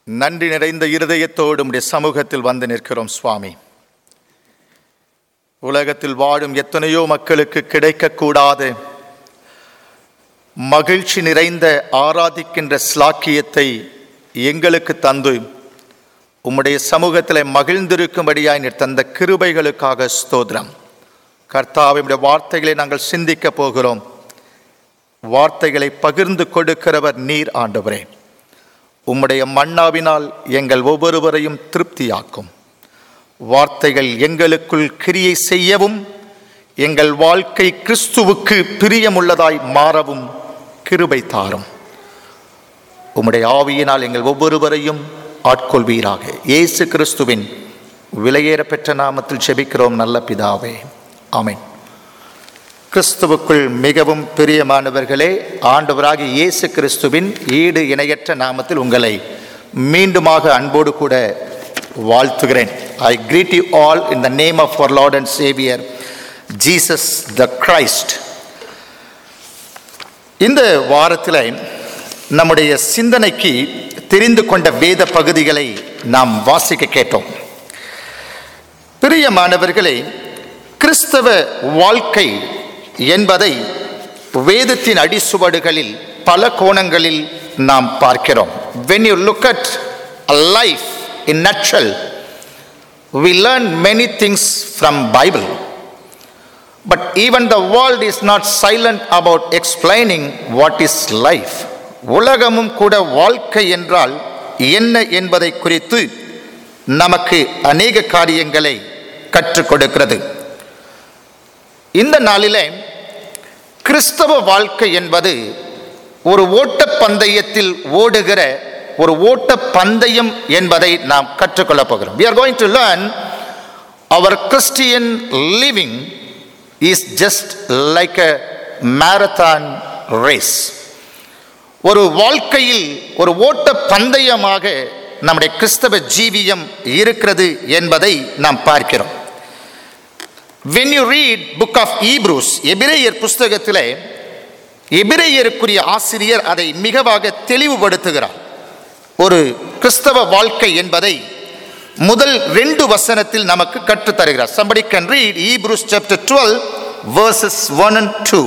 நன்றி நிறைந்த இருதயத்தோடு உம்முடைய சமூகத்தில் வந்து நிற்கிறோம் சுவாமி உலகத்தில் வாழும் எத்தனையோ மக்களுக்கு கிடைக்கக்கூடாத மகிழ்ச்சி நிறைந்த ஆராதிக்கின்ற ஸ்லாக்கியத்தை எங்களுக்கு தந்து உம்முடைய சமூகத்தில் மகிழ்ந்திருக்கும்படியாய் நீர் தந்த கிருபைகளுக்காக ஸ்தோத்திரம் கர்த்தாவினுடைய வார்த்தைகளை நாங்கள் சிந்திக்க போகிறோம் வார்த்தைகளை பகிர்ந்து கொடுக்கிறவர் நீர் ஆண்டவரே உம்முடைய மன்னாவினால் எங்கள் ஒவ்வொருவரையும் திருப்தியாக்கும் வார்த்தைகள் எங்களுக்குள் கிரியை செய்யவும் எங்கள் வாழ்க்கை கிறிஸ்துவுக்கு பிரியமுள்ளதாய் மாறவும் கிருபை தாரும் உம்முடைய ஆவியினால் எங்கள் ஒவ்வொருவரையும் ஆட்கொள்வீராக இயேசு கிறிஸ்துவின் விலையேற பெற்ற நாமத்தில் செபிக்கிறோம் நல்ல பிதாவே ஆமென் கிறிஸ்துவுக்குள் மிகவும் பிரியமானவர்களே ஆண்டவராகிய இயேசு கிறிஸ்துவின் ஈடு இணையற்ற நாமத்தில் உங்களை மீண்டுமாக அன்போடு கூட வாழ்த்துகிறேன் I greet you all in the name of our lord and saviour Jesus the Christ இந்த வாரத்தில் நம்முடைய சிந்தனைக்கு தெரிந்து கொண்ட வேத பகுதிகளை நாம் வாசிக்க கேட்டோம் பிரியமானவர்களே கிறிஸ்தவ வாழ்க்கை என்பதை வேதத்தின் அடிசுவடுகளில் பல கோணங்களில் நாம் பார்க்கிறோம் when you look at a life in nutshell we learn many things from bible but even the world is not silent about explaining what is life உலகமும் கூட வாழ்க்கை என்றால் என்ன என்பதை குறித்து நமக்கு அநேக காரியங்களை கற்றுக் கொடுக்கிறது இந்த நாளிலே கிறிஸ்தவ வாழ்க்கை என்பது ஒரு ஓட்டப் பந்தயத்தில் ஓடுகிற ஒரு ஓட்ட பந்தயம் என்பதை நாம் கற்றுக்கொள்ளப் போகிறோம் we are going to learn our christian living is just like a marathon race ஒரு வாழ்க்கையில் ஒரு ஓட்ட பந்தயமாக நம்முடைய கிறிஸ்தவ ஜீவியம் இருக்கிறது என்பதை நாம் பார்க்கிறோம் when you read book of hebrews எபிரேயர் புஸ்தகத்திலே எபிரேயருக்குரிய ஆசிரியர் அதை மிகவாக தெளிவுபடுத்துகிறார் ஒரு கிறிஸ்தவ வாழ்க்கை என்பதை முதல் ரெண்டு வசனத்தில் நமக்கு கற்றுத் தருகிறார் somebody can read hebrews chapter 12 verses 1 and 2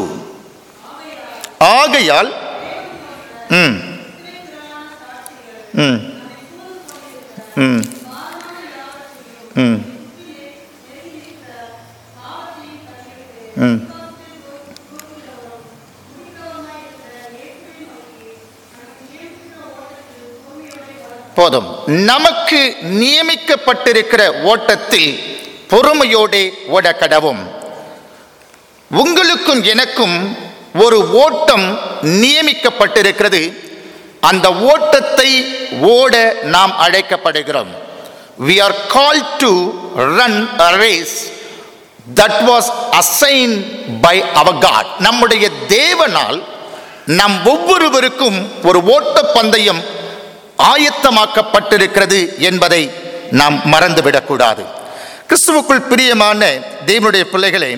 ஆகையால் ம் ம் ம் ம் ம் போதும் நமக்கு நியமிக்கப்பட்டிருக்கிற ஓட்டத்தில் பொறுமையோடே ஓட கடவும் உங்களுக்கும் எனக்கும் ஒரு ஓட்டம் நியமிக்கப்பட்டிருக்கிறது அந்த ஓட்டத்தை ஓட நாம் அழைக்கப்படுகிறோம் we are called to run a race that was assigned by our god நம்முடைய தேவனால் நம் ஒவ்வொருவருக்கும் ஒரு ஓட்ட பந்தயம் ஆயத்தமாக்கப்பட்டிருக்கிறது என்பதை நாம் மறந்துவிடக்கூடாது கிறிஸ்துவுக்குள் பிரியமான தேவனுடைய பிள்ளைகளே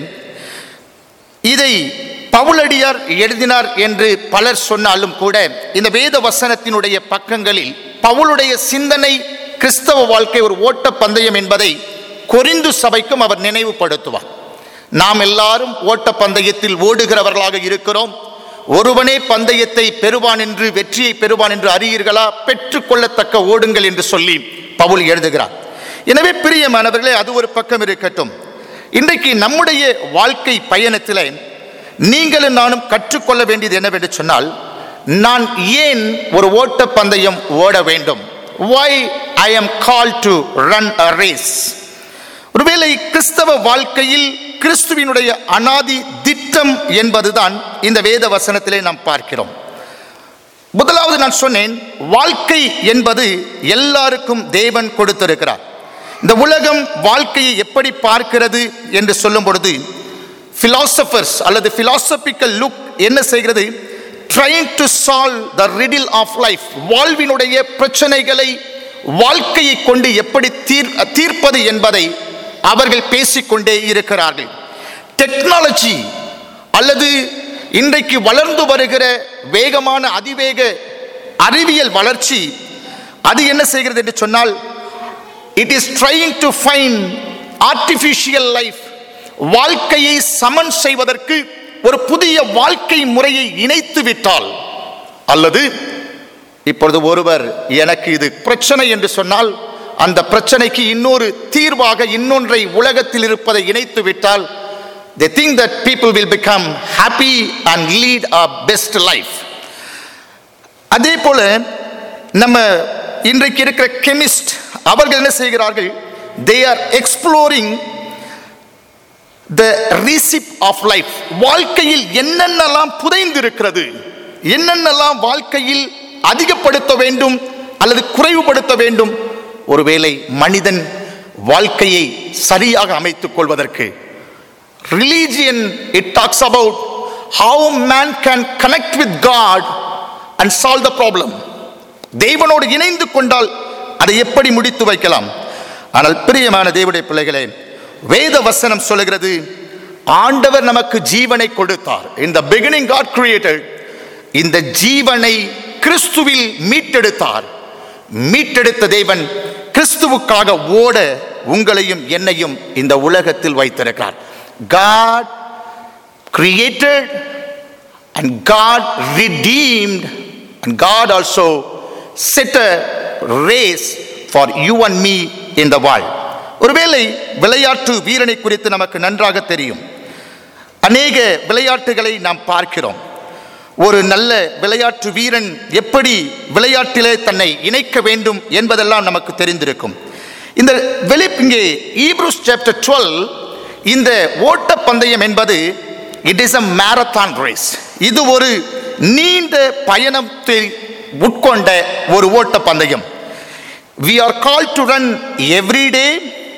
இதை பவுலடியார் எழுதினார் என்று பலர் சொன்னாலும் கூட இந்த வேத வசனத்தினுடைய பக்கங்களில் பவுலுடைய சிந்தனை கிறிஸ்தவ வாழ்க்கை ஒரு ஓட்ட பந்தயம் என்பதை கொரிந்து சபைக்கும் அவர் நினைவுபடுத்துவார் நாம் எல்லாரும் ஓட்ட பந்தயத்தில் ஓடுகிறவர்களாக இருக்கிறோம் ஒருவனே பந்தயத்தை பெறுவான் என்று வெற்றியை பெறுவான் என்று அறியீர்களா பெற்றுக்கொள்ளத்தக்க ஓடுங்கள் என்று சொல்லி பவுல் எழுதுகிறார் எனவே பிரியமானவர்களே அது ஒரு பக்கம் இருக்கட்டும் இன்றைக்கு நம்முடைய வாழ்க்கை பயணத்தில் நீங்களும் நானும் கற்றுக்கொள்ள வேண்டியது என்னவென்று சொன்னால் நான் ஏன் ஒரு ஓட்ட பந்தயம் ஓட வேண்டும் why I am called to run a race ஒருவேளை கிறிஸ்தவ வாழ்க்கையில் கிறிஸ்துவினுடைய அனாதி திட்டம் என்பதுதான் இந்த வேத வசனத்திலே நாம் பார்க்கிறோம் முதலாவது நான் சொன்னேன் வாழ்க்கை என்பது எல்லாருக்கும் தேவன் கொடுத்திருக்கிறார் இந்த உலகம் வாழ்க்கையை எப்படி பார்க்கிறது என்று சொல்லும் பொழுது பிலாசபர்ஸ் அல்லது பிலாசபிக்கல் லுக் என்ன செய்கிறது trying to solve the riddle of life வாழ்வினுடைய பிரச்சனைகளை வாழ்க்கையை கொண்டு எப்படி தீர் தீர்ப்பது என்பதை அவர்கள் பேசிக்கொண்டே இருக்கிறார்கள் டெக்னாலஜி அல்லது இன்றைக்கு வளர்ந்து வருகிற வேகமான அதிவேக அறிவியல் வளர்ச்சி அது என்ன செய்கிறது என்று சொன்னால் it is trying to find artificial life வாழ்க்கையை சமன் செய்வதற்கு ஒரு புதிய வாழ்க்கை முறையை இணைத்து விட்டால் அல்லது இப்பொழுது ஒருவர் எனக்கு இது பிரச்சனை என்று சொன்னால் அந்த பிரச்சனைக்கு இன்னொரு தீர்வாக இன்னொன்றை உலகத்தில் இருப்பதை இணைத்து விட்டால் they think that people will become happy and lead a best life அதே போல நம்ம இன்றைக்கு இருக்கிற கெமிஸ்ட் அவர்கள் என்ன செய்கிறார்கள் they are exploring the recipe of life வாழ்க்கையில் என்னென்னலாம் புதைந்திருக்கிறது என்னென்னலாம் வாழ்க்கையில் அதிகப்படுத்த வேண்டும் அல்லது குறைவுபடுத்த வேண்டும் ஒருவேளை மனிதன் வாழ்க்கையை சரியாக அமைத்துக் கொள்வதற்கு religion it talks about how man can connect with God and solve the problem தேவனோடு இணைந்து கொண்டால் அதை எப்படி முடித்து வைக்கலாம் ஆனால் பிரியமான தேவனுடைய பிள்ளைகளே வேத வசனம் சொல்லுகிறது ஆண்டவர் நமக்கு ஜீவனை கொடுத்தார் இந்த பிகினிங் காட் கிரியேட்டட் இந்த ஜீவனை கிறிஸ்துவில் மீட்டெடுத்தார் மீட்டெடுத்த தேவன் கிறிஸ்துவுக்காக ஓட உங்களையும் என்னையும் இந்த உலகத்தில் வைத்திருக்கிறார் God created and God redeemed, and God also set a race for you and me in the world. ஒருவேளை விளையாட்டு வீரனை குறித்து நமக்கு நன்றாக தெரியும் அநேக விளையாட்டுகளை நாம் பார்க்கிறோம் ஒரு நல்ல விளையாட்டு வீரன் எப்படி விளையாட்டிலே தன்னை இணைக்க வேண்டும் என்பதெல்லாம் நமக்கு தெரிந்திருக்கும் இந்த வெளி இங்கே ஈப்ரூஸ் சாப்டர் டுவெல் இந்த ஓட்டப்பந்தயம் என்பது it is a marathon race இது ஒரு நீண்ட பயணத்தை உட்கொண்ட ஒரு ஓட்டப்பந்தயம் we are call to run every day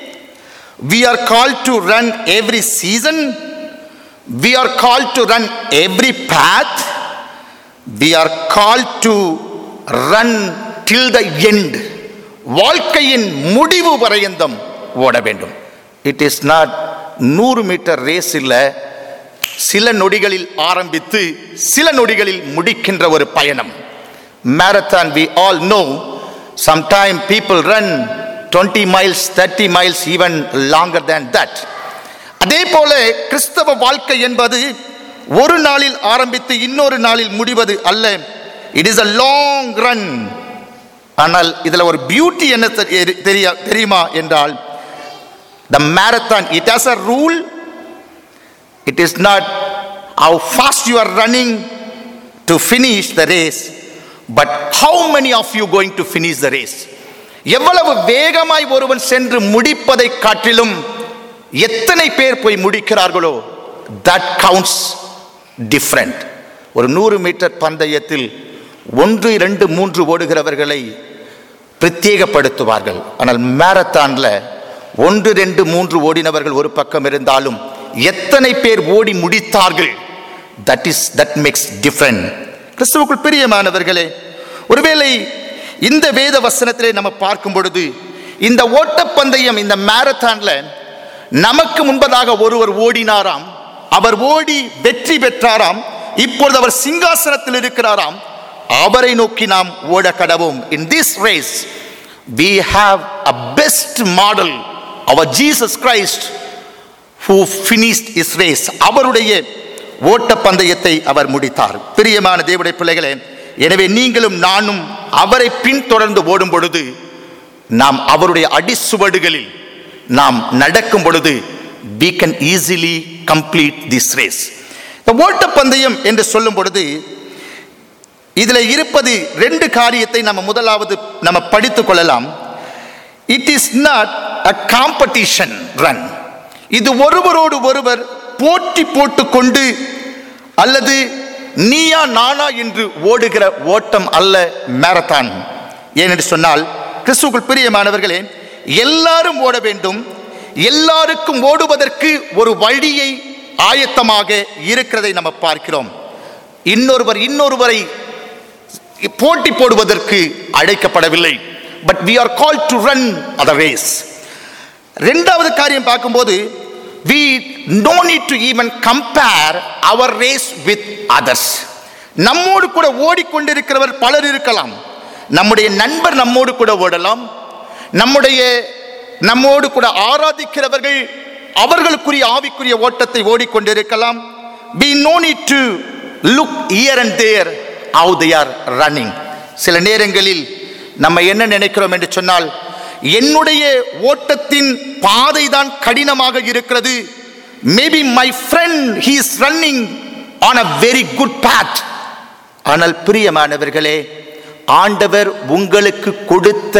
we are call to run every season we are call to run every path we are call to run till the end வாழ்க்கையின் முடிவு வரையந்தம் ஓட வேண்டும் இட் இஸ் நாட் நூறு metre race இல்லை சில நொடிகளில் ஆரம்பித்து சில நொடிகளில் முடிக்கின்ற ஒரு பயணம் marathon we all know sometime people run twenty miles thirty miles even longer than that அதே போல கிறிஸ்தவ வாழ்க்கை என்பது ஒரு நாளில் ஆரம்பித்து இன்னொரு நாளில் முடிவது அல்ல it is a long run ஆனால் இதில் ஒரு பியூட்டி என்ன தெரி- தெரிய தெரியுமா என்றால் the marathon it has a rule It is not how fast you are running to finish the race, but how many of you going to finish the race? எவ்வளவு வேகமாய் ஒருவன் சென்று முடிப்பதை காட்டிலும் எத்தனை பேர் போய் முடிக்கிறார்களோ தட் கவுண்ட்ஸ் டிஃப்ரெண்ட் ஒரு நூறு மீட்டர் பந்தயத்தில் ஒன்று இரண்டு மூன்று ஓடுகிறவர்களை பிரத்யேகப்படுத்துவார்கள் ஆனால் மேரத்தான்ல ஒன்று ரெண்டு மூன்று ஓடினவர்கள் ஒரு பக்கம் இருந்தாலும் எத்தனை பேர் ஓடி முடித்தார்கள் that is that makes different கிறிஸ்துவுக்குள் பிரியமானவர்களே ஒருவேளை இந்த வேத வசனத்திலே நம்ம பார்க்கும் பொழுது இந்த ஓட்டப்பந்தயம் இந்த மேரத்தான்ல நமக்கு முன்பதாக ஒருவர் ஓடினாராம் அவர் ஓடி வெற்றி பெற்றாராம் இப்பொழுது அவர் சிங்காசனத்தில் இருக்கிறாராம் அவரை நோக்கி நாம் ஓட கடவோம் in this race we have a best model our jesus christ who finished his race அவருடைய ஓட்ட பந்தயத்தை அவர் முடித்தார் பிரியமான தேவனுடைய பிள்ளைகளே எனவே நீங்களும் நானும் அவரை பின்தொடர்ந்து ஓடும் பொழுது நாம் அவருடைய அடிசுவடுகளில் நாம் நடக்கும் பொழுது we can easily complete this race இந்த ஓட்டப்பந்தயம் என்று சொல்லும் பொழுது இதில் இருப்பது ரெண்டு காரியத்தை நம்ம முதலாவது நம்ம படித்துக் கொள்ளலாம் it is not a competition run இது ஒருவரோடு ஒருவர் போட்டி போட்டுக்கொண்டு அல்லது நீயா நானா என்று ஓடுகிற ஓட்டம் அல்ல மேரத்தான் ஏனென்று சொன்னால் கிறிஸ்துக்குள் பிரியமானவர்களே எல்லாரும் ஓட வேண்டும் எல்லாருக்கும் ஓடுவதற்கு ஒரு வழியை ஆயத்தமாக இருக்கிறதை நம்ம பார்க்கிறோம் இன்னொருவர் இன்னொருவரை போட்டி போடுவதற்கு அழைக்கப்படவில்லை but we are called to run the race ரெண்டாவது காரியம் பார்க்கும்போது we no need to even compare our race with others நம்மோடு கூட ஓடிக்கொண்டிருக்கிறவர் பலர் இருக்கலாம் நம்முடைய நண்பர் நம்மோடு கூட ஓடலாம் நம்முடைய நம்மோடு கூட ஆராதிக்கிறவர்கள் அவர்களுக்குரிய ஆவிக்குரிய ஓட்டத்தை ஓடிக்கொண்டிருக்கலாம் we no need to look here and there how they are running சில நேரங்களில் நம்ம என்ன நினைக்கிறோம் என்று சொன்னால் என்னுடைய ஓட்டத்தின் பாதை தான் கடினமாக இருக்கிறது maybe my friend he is running on a very good path ஆனால் பிரியமானவர்களே ஆண்டவர் உங்களுக்கு கொடுத்த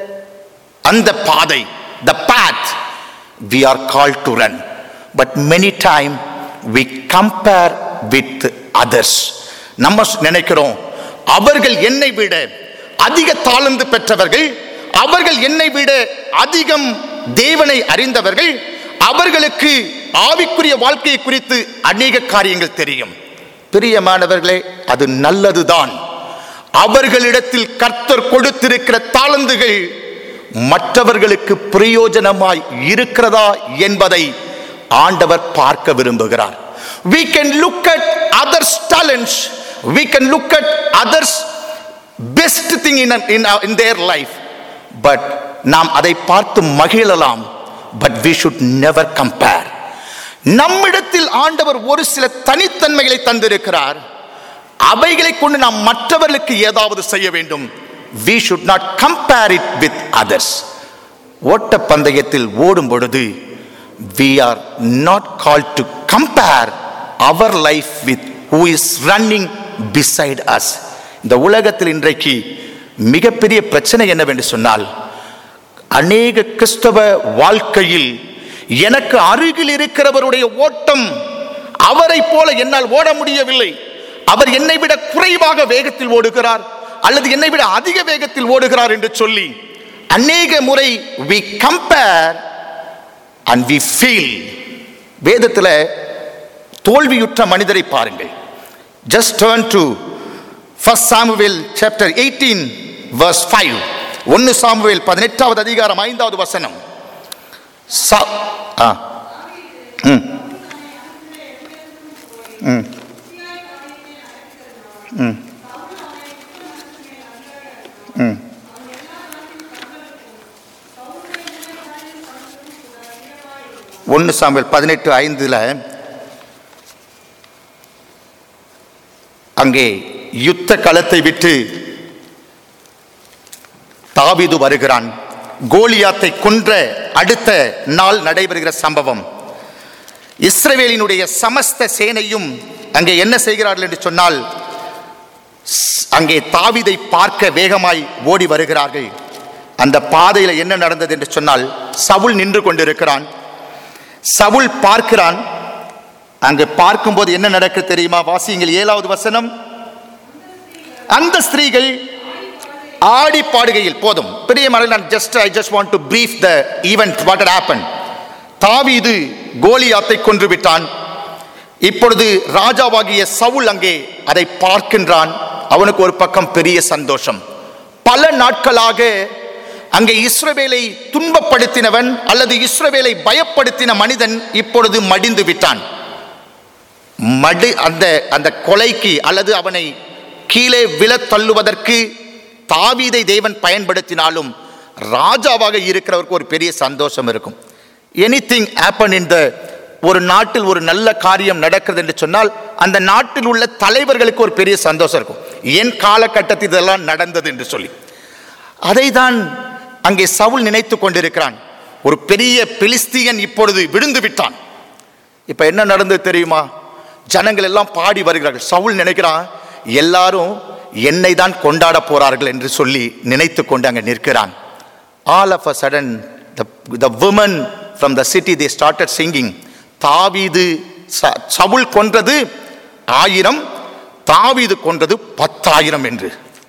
அந்த பாதை the path we are called to run but many time we compare with others நம்ம நினைக்கிறோம் அவர்கள் என்னை விட அதிக தாளந்து பெற்றவர்கள் அவர்கள் என்னை விட அதிகம் தேவனை அறிந்தவர்கள் அவர்களுக்கு ஆவிக்குரிய வாழ்க்கையை குறித்து அநேக காரியங்கள் தெரியும் பிரியமானவர்களே அது நல்லதுதான் அவர்களிடத்தில் கர்த்தர் கொடுத்திருக்கிற தாளந்துகள் மற்றவர்களுக்கு பிரயோஜனமாய் இருக்கிறதா என்பதை ஆண்டவர் பார்க்க விரும்புகிறார் we can look at others talents we can look at others best thing in, in, our- in their life but நாம் அதை பார்த்து மகிழலாம் but we should never compare நம்மிடத்தில் ஆண்டவர் ஒரு சில தனித்தன்மைகளை தந்திருக்கிறார் அவைகளை கொண்டு நாம் மற்றவர்களுக்கு ஏதாவது செய்ய வேண்டும் we should not compare it with others ஓட்ட பந்தயத்தில் ஓடும் பொழுது we are not called to compare our life with who is running beside us இந்த உலகத்தில் இன்றைக்கு மிகப்பெரிய பிரச்சனை என்னவென்று சொன்னால் அநேக கிறிஸ்தவ வாழ்க்கையில் எனக்கு அருகில் இருக்கிறவருடைய ஓட்டம் அவரை போல என்னால் ஓட முடியவில்லை அவர் என்னை விட குறைவாக வேகத்தில் ஓடுகிறார் அல்லது என்னை விட அதிக வேகத்தில் ஓடுகிறார் என்று சொல்லி அநேக முறை we compare and we feel வேதத்தில் தோல்வியுற்ற மனிதரை பாருங்கள் just turn to first samuel chapter 18 verse 5 ஒன்னு சாமுவேல் பதினெட்டாவது அதிகாரம் ஐந்தாவது வசனம் சா- ஆ ம் ம் ம் ம் ஒன்று சாமுவேல் பதினெட்டு ஐந்துல அங்கே யுத்த களத்தை விட்டு தாவீது வருகிறான் கோலியாத்தை கொன்ற அடுத்த நாள் நடைபெறுகிற சம்பவம் இஸ்ரவேலினுடைய சமஸ்த சேனையும் அங்கே என்ன செய்கிறார்கள் என்று சொன்னால் ஸ்- அங்கே தாவீதை பார்க்க வேகமாய் ஓடி வருகிறார்கள் அந்த பாதையில் என்ன நடந்தது என்று சொன்னால் சவுல் நின்று கொண்டிருக்கிறான் சவுல் பார்க்கிறான் அங்கு பார்க்கும்போது என்ன நடக்கு தெரியுமா வாசியுங்கள் ஏழாவது வசனம் அந்த ஸ்திரீகள் ஆடி பாடுகையில் போதும் பெரிய மலை நான் just I just want to brief the event what had happened தாவீது கோலியாத்தை கொன்று விட்டான் இப்பொழுது ராஜாவாகிய சவுல் அங்கே அதை பார்க்கின்றான் அவனுக்கு ஒரு பக்கம் பெரிய சந்தோஷம் பல நாட்களாக அங்கே இஸ்ரவேலை துன்பப்படுத்தினவன் அல்லது இஸ்ரவேலை பயப்படுத்தின மனிதன் இப்பொழுது மடிந்து விட்டான் மடி அந்த அந்த கொலைக்கு அல்லது அவனை கீழே விழத் தள்ளுவதற்கு தாவீதை தேவன் பயன்படுத்தினாலும் ராஜாவாக இருக்கிறவருக்கு ஒரு பெரிய சந்தோஷம் இருக்கும் எனிதிங் ஹேப்பன் இன் த ஒரு நாட்டில் ஒரு நல்ல காரியம் நடக்கிறது என்று சொன்னால் அந்த நாட்டில் உள்ள தலைவர்களுக்கு ஒரு பெரிய சந்தோஷம் இருக்கும் என் காலகட்டத்தில் இதெல்லாம் நடந்தது என்று சொல்லி அதை தான் அங்கே சவுல் நினைத்து கொண்டிருக்கிறான் ஒரு பெரிய பெலிஸ்தியன் இப்பொழுது விழுந்து விட்டான் இப்ப என்ன நடந்தது தெரியுமா ஜனங்கள் எல்லாம் பாடி வருகிறார்கள் சவுல் நினைக்கிறான் எல்லாரும் என்னை தான் கொண்டாட போறார்கள் என்று சொல்லி நினைத்து கொண்டு அங்கே நிற்கிறான் all of a sudden the women from the city they started singing தாவீது ச- சவுல் கொன்றது ஆயிரம் தாவீது கொன்றது பத்தாயிரம் என்று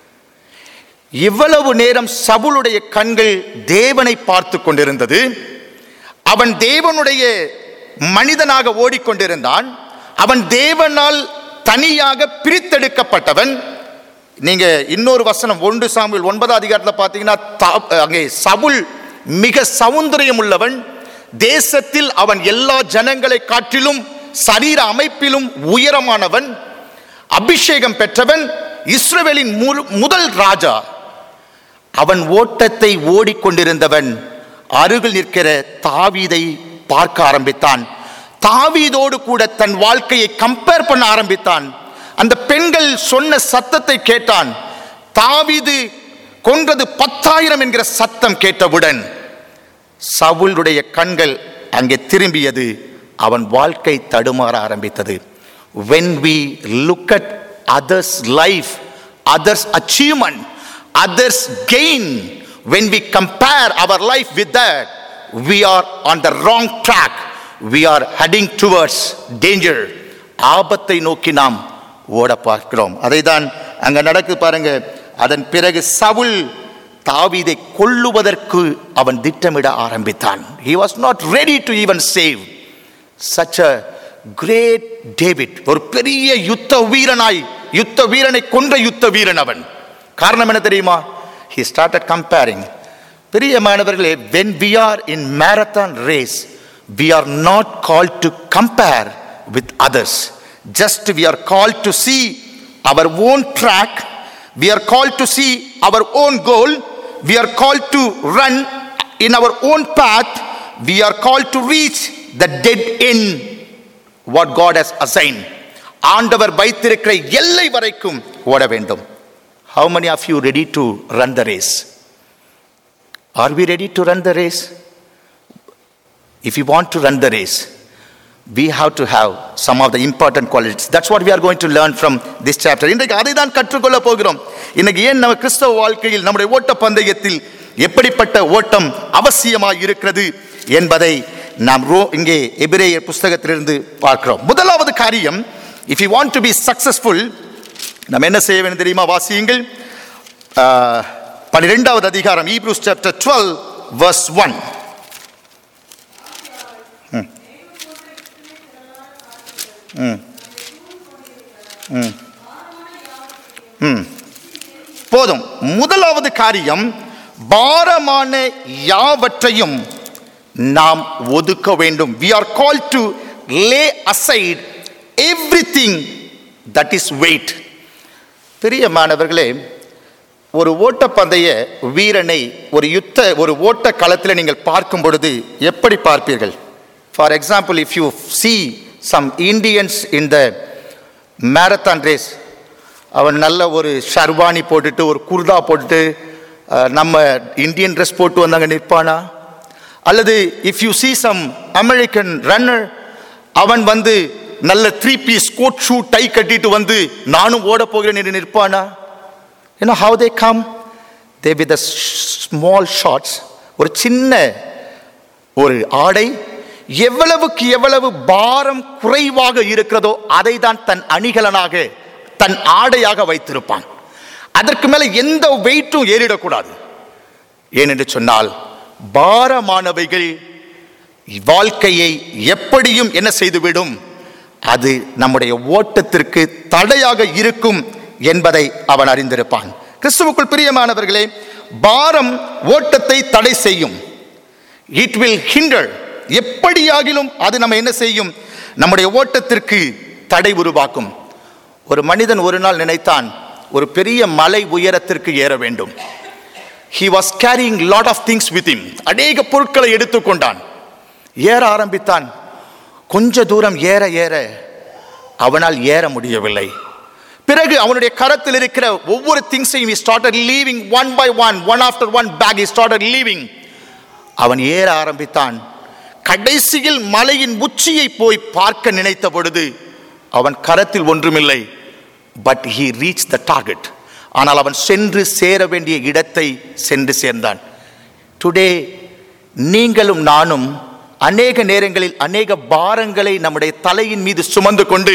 இவ்வளவு நேரம் சவுளுடைய கண்கள் தேவனை பார்த்து கொண்டிருந்தது அவன் தேவனுடைய மனிதனாக ஓடிக்கொண்டிருந்தான் அவன் தேவனால் தனியாக பிரித்தெடுக்கப்பட்டவன் நீங்க இன்னொரு வசனம் ஒன்று சாமுவேல் ஒன்பதாம் அதிகாரத்தில் பார்த்தீங்கன்னா தா- அங்கே சவுல் மிக சௌந்தரியம் உள்ளவன் தேசத்தில் அவன் எல்லா ஜனங்களை காட்டிலும் சரீர அமைப்பிலும் உயரமானவன் அபிஷேகம் பெற்றவன் இஸ்ரவேலின் முழு- முதல் ராஜா அவன் ஓட்டத்தை ஓடிக்கொண்டிருந்தவன் அருகில் நிற்கிற தாவீதை பார்க்க ஆரம்பித்தான் தாவீதோடு கூட தன் வாழ்க்கையை கம்பேர் பண்ண ஆரம்பித்தான் அந்த பெண்கள் சொன்ன சத்தத்தை கேட்டான் தாவீது கொன்றது பத்தாயிரம் என்கிற சத்தம் கேட்டவுடன் சவுலுடைய கண்கள் அங்கே திரும்பியது அவன் வாழ்க்கை தடுமாற ஆரம்பித்தது when we look at others life others achievement others gain when we compare our life with that we are on the wrong track we are heading towards danger ஆபத்தை நோக்கி நாம் ஓட பார்க்கிறோம் அதை தான் அங்க நடக்குது பாருங்க அதன் பிறகு சவுல் தாவீதை கொல்லுவதற்கு அவன் திட்டமிட ஆரம்பித்தான் he was not ready to even save such a great David ஒரு பெரிய யுத்த வீரனாய் யுத்த வீரனை கொன்ற யுத்த வீரன் அவன் காரணம் என்ன தெரியுமா he started comparing பிரியமானவர்களே when we are in marathon race we are not called to compare with others just we are called to see our own track we are called to see our own goal we are called to run in our own path we are called to reach the dead end what god has assigned ஆண்டவர் வைத்திருக்கிற எல்லை வரைக்கும் ஓட வேண்டும் how many of you ready to run the race are we ready to run the race if you want to run the race we have to have some of the important qualities that's what we are going to learn from this chapter இன்றைக்கு அதை தான் கற்றுக்கொள்ள போகிறோம் இன்னைக்கு ஏன் நம்ம கிறிஸ்தவ வாழ்க்கையில் நம்முடைய ஓட்ட பந்தயத்தில் எப்படிப்பட்ட ஓட்டம் அவசியமாக இருக்கிறது என்பதை நாம் ரோ இங்கே எபிரேயர் புஸ்தகத்திலிருந்து பார்க்கிறோம் முதலாவது காரியம் if you want to be successful நம்ம என்ன செய்ய வேண்டும் தெரியுமா வாசியுங்கள் ஆஹ், பன்னிரெண்டாவது அதிகாரம் Hebrews chapter twelve verse one போதும் முதலாவது காரியம் பாரமான யாவற்றையும் நாம் ஒதுக்க வேண்டும் we are called to lay aside everything that is weight பிரியமானவர்களே ஒரு ஓட்டப்பந்தய வீரனை ஒரு யுத்த ஒரு ஓட்ட களத்தில் நீங்கள் பார்க்கும் பொழுது எப்படி பார்ப்பீர்கள் for example if you see some Indians in the marathon race அவன் நல்ல ஒரு ஷர்வானி போட்டுட்டு ஒரு குர்தா போட்டுட்டு அஹ், நம்ம இந்தியன் ட்ரெஸ் போட்டு வந்தாங்க நிற்பானா அல்லது if you see some American runner அவன் வந்து நல்ல three piece coat shoe tie கட்டிட்டு வந்து நானும் ஓட போகிறேன் என்று நிற்பானா you know how they come they with the small shots ஒரு சின்ன ஒரு ஆடை எவ்வளவுக்கு எவ்வளவு பாரம் குறைவாக இருக்கிறதோ அதை தான் தன் அணிகலனாக தன் ஆடையாக வைத்திருப்பான் அதற்கு மேல எந்த வெயிட்டும் ஏறிடக்கூடாது ஏனென்று சொன்னால் பாரமானவைகள் வாழ்க்கையை எப்படியும் என்ன செய்துவிடும் அது நம்முடைய ஓட்டத்திற்கு தடையாக இருக்கும் என்பதை அவன் அறிந்திருப்பான் கிறிஸ்துவுக்குள் பிரியமானவர்களே பாரம் ஓட்டத்தை தடை செய்யும் இட் வில் ஹிண்டர் எப்படியாகிலும் அது நம்ம என்ன செய்யும் நம்முடைய ஓட்டத்திற்கு தடை உருவாக்கும் ஒரு மனிதன் ஒரு நாள் நினைத்தான் ஒரு பெரிய மலை உயரத்திற்கு ஏற வேண்டும் he was carrying lot of things with him அநேக பொருட்களை எடுத்துக்கொண்டான் ஏற ஆரம்பித்தான் கொஞ்ச தூரம் ஏற ஏற அவனால் ஏற முடியவில்லை பிறகு அவனுடைய கரத்தில் இருக்கிற ஒவ்வொரு திங்ஸையும் he started leaving one by one one after one bag he started leaving அவன் ஏற ஆரம்பித்தான் கடைசியில் மலையின் உச்சியை போய் பார்க்க நினைத்த பொழுது அவன் கரத்தில் ஒன்றுமில்லை but he reached the target ஆனால் அவன் சென்று சேர வேண்டிய இடத்தை சென்று சேர்ந்தான் டுடே நீங்களும் நானும் அநேக நேரங்களில் அநேக பாரங்களை நம்முடைய தலையின் மீது சுமந்து கொண்டு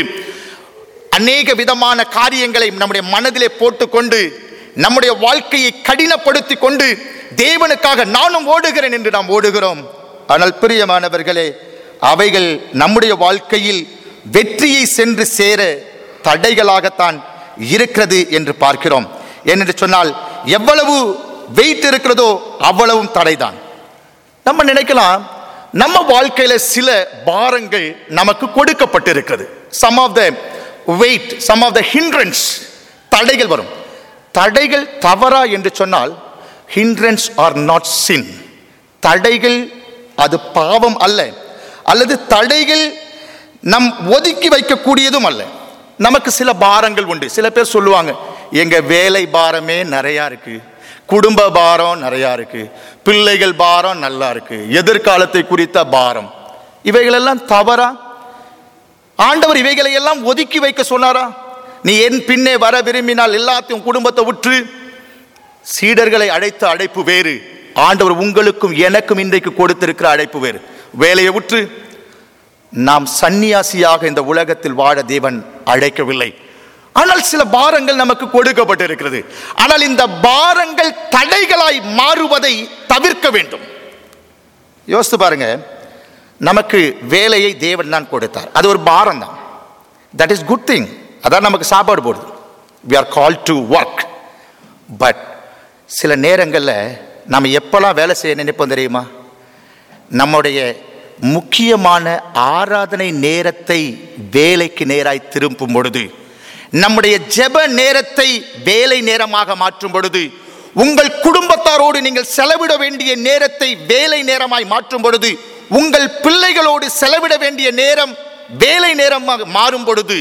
அநேக விதமான காரியங்களை நம்முடைய மனதிலே போட்டுக்கொண்டு நம்முடைய வாழ்க்கையை கடினப்படுத்தி கொண்டு தேவனுக்காக நானும் ஓடுகிறேன் என்று நாம் ஓடுகிறோம் ஆனால் பிரியமானவர்களே அவைகள் நம்முடைய வாழ்க்கையில் வெற்றியை சென்று சேர தடைகளாகத்தான் இருக்கிறது என்று பார்க்கிறோம் ஏனென்று சொன்னால் எவ்வளவு வெயிட் இருக்கிறதோ அவ்வளவும் தடைதான் நம்ம நினைக்கலாம் நம்ம வாழ்க்கையில சில பாரங்கள் நமக்கு கொடுக்கப்பட்டிருக்கிறது some of the weight some of the hindrance தடைகள் வரும் தடைகள் தவறா என்று சொன்னால் hindrance ஆர் நாட் sin தடைகள் அது பாவம் அல்ல அல்லது தடைகள் நம் ஒதுக்கி வைக்கக்கூடியதும் அல்ல நமக்கு சில பாரங்கள் உண்டு சில பேர் சொல்லுவாங்க எங்க வேலை பாரமே நிறையா இருக்கு குடும்ப பாரம் நிறையா இருக்கு பிள்ளைகள் பாரம் நல்லா இருக்கு எதிர்காலத்தை குறித்த பாரம் இவைகளெல்லாம் தவறா ஆண்டவர் இவைகளை எல்லாம் ஒதுக்கி வைக்க சொன்னாரா நீ என் பின்னே வர விரும்பினால் எல்லாத்தையும் குடும்பத்தை உற்று சீடர்களை அழைத்த அழைப்பு வேறு ஆண்டவர் உங்களுக்கும் எனக்கும் இன்றைக்கு கொடுத்திருக்கிற அழைப்பு வேறு வேலையை உற்று நாம் சந்நியாசியாக இந்த உலகத்தில் வாழ தேவன் அழைக்கவில்லை ஆனால் சில பாரங்கள் நமக்கு கொடுக்கப்பட்டிருக்கிறது ஆனால் இந்த பாரங்கள் தடைகளாய் மாறுவதை தவிர்க்க வேண்டும் யோசித்து பாருங்க நமக்கு வேலையை தேவன் தான் கொடுத்தார் அது ஒரு பாரம் தான் தட் இஸ் குட் திங் அதான் நமக்கு சாப்பாடு போடுது we are call to work but சில நேரங்களில் நம்ம எப்போல்லாம் வேலை செய்ய நினைப்போம் தெரியுமா நம்முடைய முக்கியமான ஆராதனை நேரத்தை வேலைக்கு நேராய் திரும்பும் பொழுது நம்முடைய ஜெப நேரத்தை வேலை நேரமாக மாற்றும் பொழுது உங்கள் குடும்பத்தாரோடு நீங்கள் செலவிட வேண்டிய நேரத்தை வேலை நேரமாய் மாற்றும் பொழுது உங்கள் பிள்ளைகளோடு செலவிட வேண்டிய நேரம் வேலை நேரமாக மாறும் பொழுது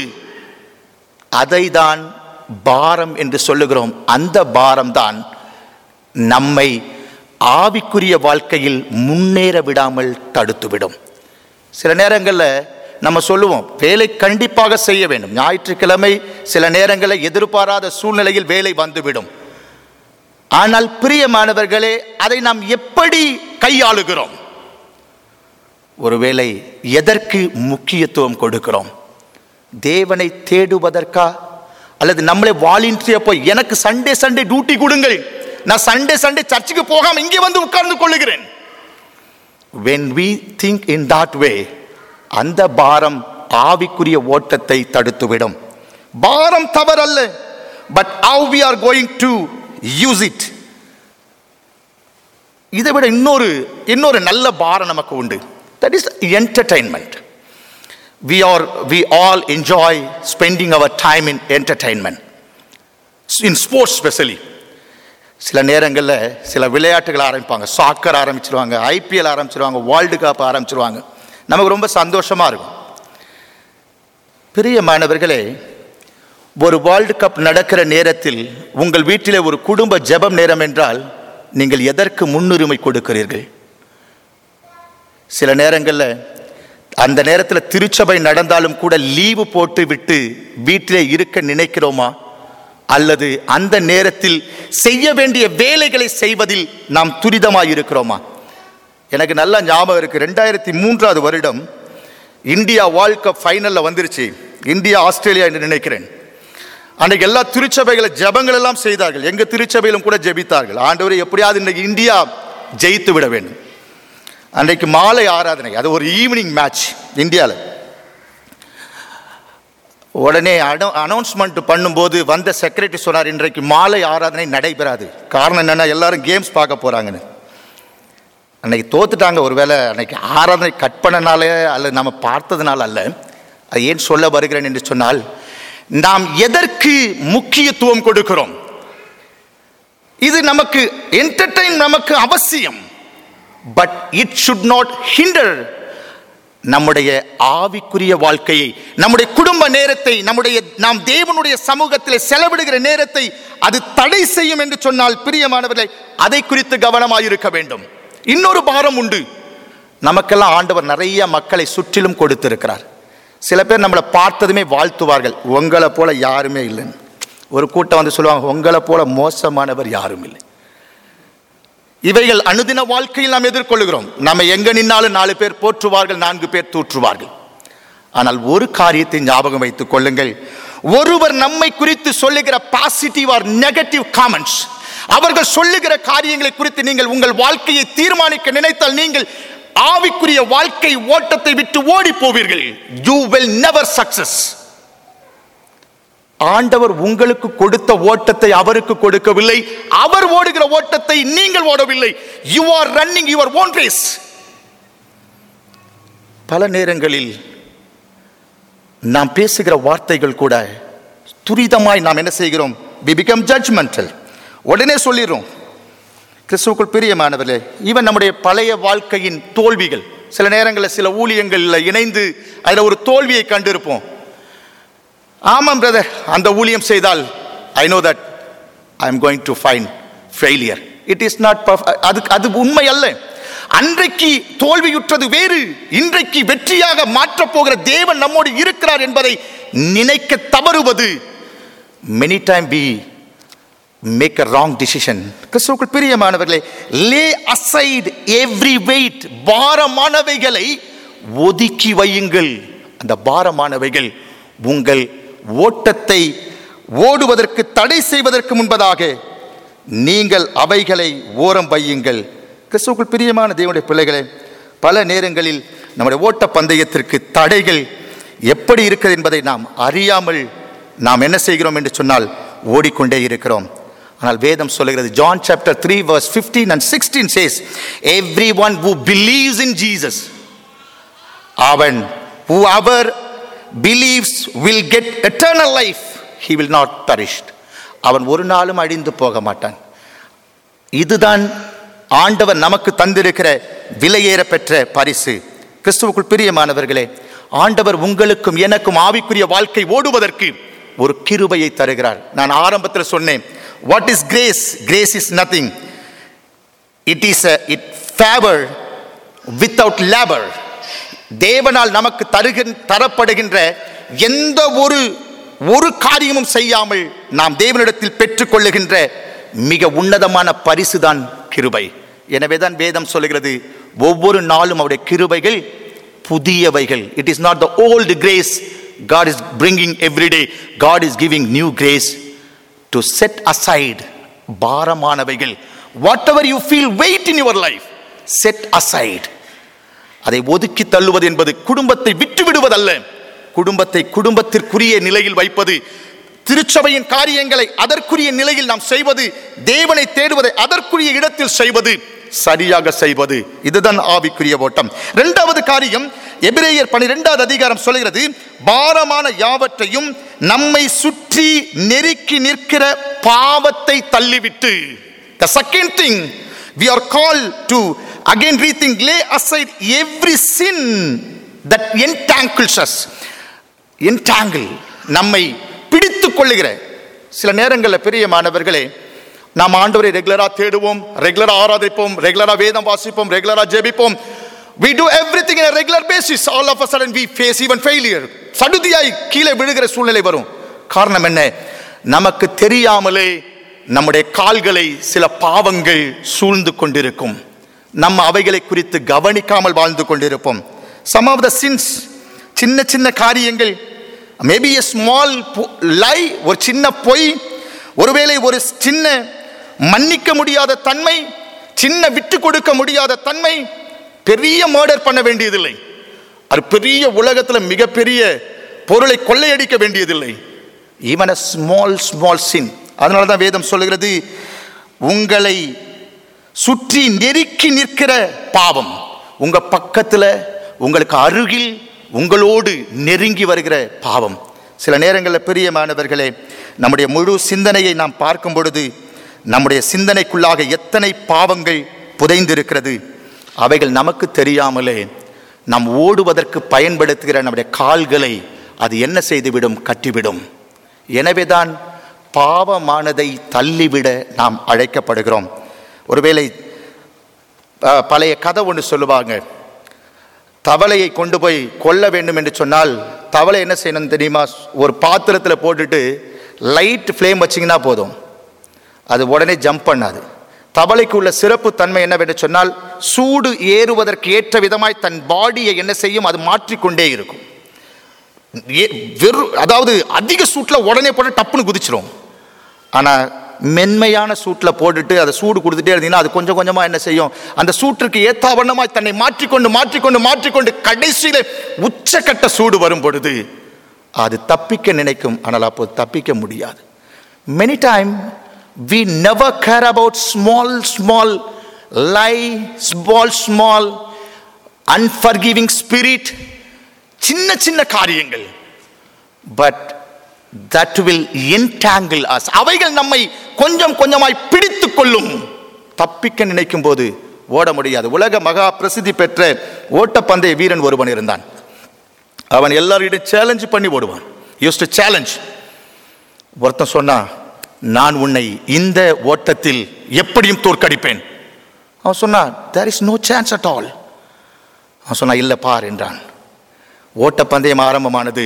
அதை தான் பாரம் என்று சொல்லுகிறோம் அந்த பாரம் தான் நம்மை ஆவிக்குரிய வாழ்க்கையில் முன்னேற விடாமல் தடுத்துவிடும் சில நேரங்களில் நம்ம சொல்லுவோம் வேலை கண்டிப்பாக செய்ய வேண்டும் ஞாயிற்றுக்கிழமை சில நேரங்களில் எதிர்பாராத சூழ்நிலையில் வேலை வந்துவிடும் ஆனால் பிரியமானவர்களே அதை நாம் எப்படி கையாளுகிறோம் ஒருவேளை எதற்கு முக்கியத்துவம் கொடுக்கிறோம் தேவனை தேடுவதற்கா அல்லது நம்மளே வாலின்ட்ரியா போய் எனக்கு சண்டே சண்டே டியூட்டி கொடுங்கள் நான் சண்டே சண்டே சர்ச்சுக்கு போகாம இங்கே வந்து உட்கார்ந்து கொள்ளுகிறேன் when we think in that way அந்த பாரம் ஆவிக்குரிய ஓட்டத்தை தடுத்துவிடும் பாரம் தவறல்ல but how we are going to use it இதை விட இன்னொரு இன்னொரு நல்ல பாரம் நமக்கு உண்டு that is entertainment we are we all enjoy spending our time in entertainment in sports especially சில நேரங்களில் சில விளையாட்டுகள் ஆரம்பிப்பாங்க சாக்கர் ஆரம்பிச்சிருவாங்க ஐபிஎல் ஆரம்பிச்சிருவாங்க வேர்ல்டு கப் ஆரம்பிச்சிருவாங்க நமக்கு ரொம்ப சந்தோஷமா இருக்கும் பிரியமானவர்களே ஒரு வேர்ல்டு கப் நடக்கிற நேரத்தில் உங்கள் வீட்டிலே ஒரு குடும்ப ஜெபம் நேரம் என்றால் நீங்கள் எதற்கு முன்னுரிமை கொடுக்கிறீர்கள் சில நேரங்களில் அந்த நேரத்தில் திருச்சபை நடந்தாலும் கூட லீவு போட்டு விட்டு வீட்டிலே இருக்க நினைக்கிறோமா அல்லது அந்த நேரத்தில் செய்ய வேண்டிய வேலைகளை செய்வதில் நாம் துரிதமாக இருக்கிறோமா எனக்கு நல்லா ஞாபகம் இருக்கு ரெண்டாயிரத்தி மூன்றாவது வருடம் இந்தியா வேர்ல்ட் கப் ஃபைனலில் வந்துருச்சு இந்தியா ஆஸ்திரேலியா என்று நினைக்கிறேன் அன்றைக்கு எல்லா திருச்சபைகளை ஜெபங்கள் எல்லாம் செய்தார்கள் எங்க திருச்சபையிலும் கூட ஜெபித்தார்கள் ஆண்டவரை எப்படியாவது இன்னைக்கு இந்தியா ஜெயித்து விட வேண்டும் அன்றைக்கு மாலை ஆராதனை அது ஒரு ஈவினிங் மேட்ச் இந்தியாவில் உடனே அனௌன்ஸ்மெண்ட் பண்ணும்போது வந்த செக்ரட்டரி சொன்னார் இன்றைக்கு மாலை ஆராதனை நடைபெறாது காரணம் என்னன்னா எல்லாரும் கேம்ஸ் பார்க்க போறாங்கன்னு அன்னைக்கு தோத்துட்டாங்க ஒருவேளை அன்னைக்கு ஆராதனை கட் பண்ணனாலே அல்லது நம்ம பார்த்ததுனால அல்ல அது ஏன் சொல்ல வருகிறேன் என்று சொன்னால் நாம் எதற்கு முக்கியத்துவம் கொடுக்கிறோம் இது நமக்கு என்டர்டைன் நமக்கு அவசியம் but it should not hinder நம்முடைய ஆவிக்குரிய வாழ்க்கையை நம்முடைய குடும்ப நேரத்தை நம்முடைய நாம் தேவனுடைய சமூகத்தில் செலவிடுகிற நேரத்தை அது தடை செய்யும் என்று சொன்னால் பிரியமானவர்களை அதை குறித்து கவனமாக இருக்க வேண்டும் இன்னொரு பாரம் உண்டு நமக்கெல்லாம் ஆண்டவர் நிறைய மக்களை சுற்றிலும் கொடுத்திருக்கிறார் சில பேர் நம்மளை பார்த்ததுமே வாழ்த்துவார்கள் உங்களை போல யாருமே இல்லைன்னு ஒரு கூட்டம் வந்து சொல்லுவாங்க உங்களை போல மோசமானவர் யாரும் இல்லை இவைகள் அனுதின வாழ்க்கையில் நாம் எதிர்கொள்கிறோம் நம்ம எங்க நின்னாலும் நாலு பேர் போற்றுவார்கள் நான்கு பேர் தூற்றுவார்கள் ஆனால் ஒரு காரியத்தை ஞாபகம் வைத்துக் கொள்ளுங்கள் ஒருவர் நம்மை குறித்து சொல்லுகிற பாசிட்டிவ் ஆர் நெகட்டிவ் காமெண்ட்ஸ் அவர்கள் சொல்லுகிற காரியங்களை குறித்து நீங்கள் உங்கள் வாழ்க்கையை தீர்மானிக்க நினைத்தால் நீங்கள் ஆவிக்குரிய வாழ்க்கை ஓட்டத்தை விட்டு ஓடி போவீர்கள் யூ வில் நெவர் சக்சஸ் ஆண்டவர் உங்களுக்கு கொடுத்த ஓட்டத்தை அவருக்கு கொடுக்கவில்லை அவர் ஓடுகிற ஓட்டத்தை நீங்கள் ஓடவில்லை you are running your own race பல நேரங்களில் நாம் பேசுகிற வார்த்தைகள் கூட துரிதமாய் நாம் என்ன செய்கிறோம் வி பிகம் ஜட்ஜ்மெண்டல் உடனே சொல்லிடுறோம் கிறிஸ்துவுக்குள் பிரியமானவர்களே ஈவன் நம்முடைய பழைய வாழ்க்கையின் தோல்விகள் சில நேரங்களில் சில ஊழியங்களில் இணைந்து அதில் ஒரு தோல்வியை கண்டிருப்போம் ஆமாம் பிரதர் அந்த ஊழியம் செய்தால் I know that I am going to find failure it is not அது அது உண்மை அல்ல அன்றைக்கு தோல்வியுற்றது வேறு இன்றைக்கு வெற்றியாக மாற்றப் போகிற தேவன் நம்மோடு இருக்கிறார் என்பதை நினைக்க தவறுவது many time we make a wrong decision கிறிஸ்துவுக்குள் பிரியமானவர்களே லே அசைட் எவ்ரி வெயிட் பாரமானவைகளை ஒதுக்கி வையுங்கள் அந்த பாரமானவைகள் உங்கள் ஓட்டத்தை ஓடுவதற்கு தடை செய்வதற்கு முன்பதாக நீங்கள் அவைகளை ஓரம் வையுங்கள் கிறிஸ்துவுக்குள் பிரியமான தேவனுடைய பிள்ளைகளே பல நேரங்களில் நம்முடைய ஓட்ட பந்தயத்திற்கு தடைகள் எப்படி இருக்கிறது என்பதை நாம் அறியாமல் நாம் என்ன செய்கிறோம் என்று சொன்னால் ஓடிக்கொண்டே இருக்கிறோம் ஆனால் வேதம் சொல்லுகிறது John chapter three verse fifteen and sixteen says every one who believes in Jesus அவன் ஹூ அவர் believes will get eternal life he will not perished அவன் ஒரு நாளும் அழிந்து போக மாட்டான் இதுதான் ஆண்டவர் நமக்கு தந்திருக்கிற விலையேற பெற்ற பரிசு கிறிஸ்துவுக்குள் பிரியமானவர்களே ஆண்டவர் உங்களுக்கும் எனக்கும் ஆவிக்குரிய வாழ்க்கை ஓடுவதற்கு ஒரு கிருபையை தருகிறார் நான் ஆரம்பத்தில் சொன்னேன் what is grace grace is nothing it is it favour without labour தேவனால் நமக்கு தருகின் தரப்படுகின்ற எந்த ஒரு ஒரு காரியமும் செய்யாமல் நாம் தேவனிடத்தில் பெற்றுக்கொள்ளுகின்ற மிக உன்னதமான பரிசுதான் கிருபை எனவே தான் வேதம் சொல்லுகிறது ஒவ்வொரு நாளும் அவருடைய கிருபைகள் புதியவைகள் it is not the old grace God is bringing everyday God is giving new grace to set aside பாரமானவைகள் whatever you feel weight in your life set aside அதை ஒதுக்கி தள்ளுவது என்பது குடும்பத்தை விட்டு விடுவதல்ல குடும்பத்தை குடும்பத்திற்குரிய நிலையில் வைப்பது திருச்சபையின் காரியங்களை அதற்குரிய நிலையில் நாம் செய்வது தேவனை தேடுவதை அதற்குரிய இடத்தில் செய்வது சரியாக செய்வது இதுதான் ஆவிக்குரிய ஓட்டம் இரண்டாவது காரியம் எபிரேயர் பனிரெண்டாவது அதிகாரம் சொல்கிறது பாரமான யாவற்றையும் நம்மை சுற்றி நெருக்கி நிற்கிற பாவத்தை தள்ளிவிட்டு the second thing we are called to again rethink lay aside every sin that entangles us entangle நம்மை பிடித்துக் கொள்ளுகிற சில நேரங்களில் பெரிய மாணவர்களே நாம் ஆண்டவரை ரெகுலராக தேடுவோம் ரெகுலராக ஆராதிப்போம் ரெகுலராக வேதம் வாசிப்போம் ரெகுலராக ஜெபிப்போம் we do everything in a regular basis all of a sudden we face even failure சடுதியாய் கீழே விழுகிற சூழ்நிலை வரும் காரணம் என்ன நமக்கு தெரியாமலே நம்முடைய கால்களை சில பாவங்கள் சூழ்ந்து கொண்டிருக்கும் நம்ம அவைகளை குறித்து கவனிக்காமல் வாழ்ந்து கொண்டிருப்போம் சம் ஆஃப் த சின்ஸ் சின்ன சின்ன காரியங்கள் மேபி எ ஸ்மால் லை ஒரு சின்ன பொய் ஒருவேளை ஒரு சின்ன மன்னிக்க முடியாத தன்மை சின்ன விட்டு கொடுக்க முடியாத தன்மை பெரிய மர்டர் பண்ண வேண்டியதில்லை அது பெரிய உலகத்தில் மிகப்பெரிய பொருளை கொள்ளையடிக்க வேண்டியதில்லை even a small small sin அதனால தான் வேதம் சொல்லுகிறது உங்களை சுற்றி நெருக்கி நிற்கிற பாவம் உங்க பக்கத்துல உங்களுக்கு அருகில் உங்களோடு நெருங்கி வருகிற பாவம் சில நேரங்களில் பிரியமானவர்களே நம்முடைய முழு சிந்தனையை நாம் பார்க்கும் பொழுது நம்முடைய சிந்தனைக்குள்ளாக எத்தனை பாவங்கள் புதைந்திருக்கிறது அவைகள் நமக்கு தெரியாமலே நாம் ஓடுவதற்கு பயன்படுத்துகிற நம்முடைய கால்களை அது என்ன செய்துவிடும் கட்டிவிடும் எனவேதான் பாவமானதை தள்ளிவிட நாம் அழைக்கப்படுகிறோம் ஒருவேளை அஹ், பழைய கதை ஒன்று சொல்லுவாங்க தவளையை கொண்டு போய் கொல்ல வேண்டும் என்று சொன்னால் தவளை என்ன செய்யணும் தெரியுமா ஒரு பாத்திரத்தில் போட்டுட்டு லைட் ஃப்ளேம் வச்சிங்கன்னா போதும் அது உடனே ஜம்ப் பண்ணாது தவளைக்கு உள்ள சிறப்பு தன்மை என்னவென்று சொன்னால் சூடு ஏறுவதற்கு ஏற்ற விதமாய் தன் பாடியை என்ன செய்யும் அது மாற்றிக்கொண்டே இருக்கும் ஏ- வெறும் அதாவது அதிக சூட்டில் உடனே போட்டு டப்புன்னு குதிச்சிரும் ஆனால் மென்மையான சூட்டில் போட்டுட்டு அதை சூடு கொடுத்துட்டே இருந்தீங்கன்னா அது கொஞ்சம் கொஞ்சமாக என்ன செய்யும் அந்த சூட்டிற்கு ஏத்தாவண்ணமாய் தன்னை மாற்றிக்கொண்டு மாற்றிக்கொண்டு மாற்றிக்கொண்டு கடைசியில் உச்சக்கட்ட சூடு வரும் பொழுது அது தப்பிக்க நினைக்கும் ஆனால் அப்போது தப்பிக்க முடியாது many time we never care about small small lie small small unforgiving spirit சின்ன சின்ன காரியங்கள் but that will entangle us அவைகள் நம்மை கொஞ்சம் கொஞ்சமாய் பிடித்துக் கொள்ளும் தப்பிக்க நினைக்கும் போது ஓட முடியாது உலக மகா பிரசித்தி பெற்ற ஓட்டப்பந்தய வீரன் ஒருவன் இருந்தான் அவன் எல்லாரிடம் சேலஞ்சு பண்ணி ஓடுவான் யூஸ் டு சேலஞ்ச் ஒருத்தன் சொன்னா நான் உன்னை இந்த ஓட்டத்தில் எப்படியும் தோற்கடிப்பேன் அவன் சொன்னான் there is no chance at all அவன் சொன்னான் இல்லை பார் என்றான் ஓட்டப்பந்தயம் ஆரம்பமானது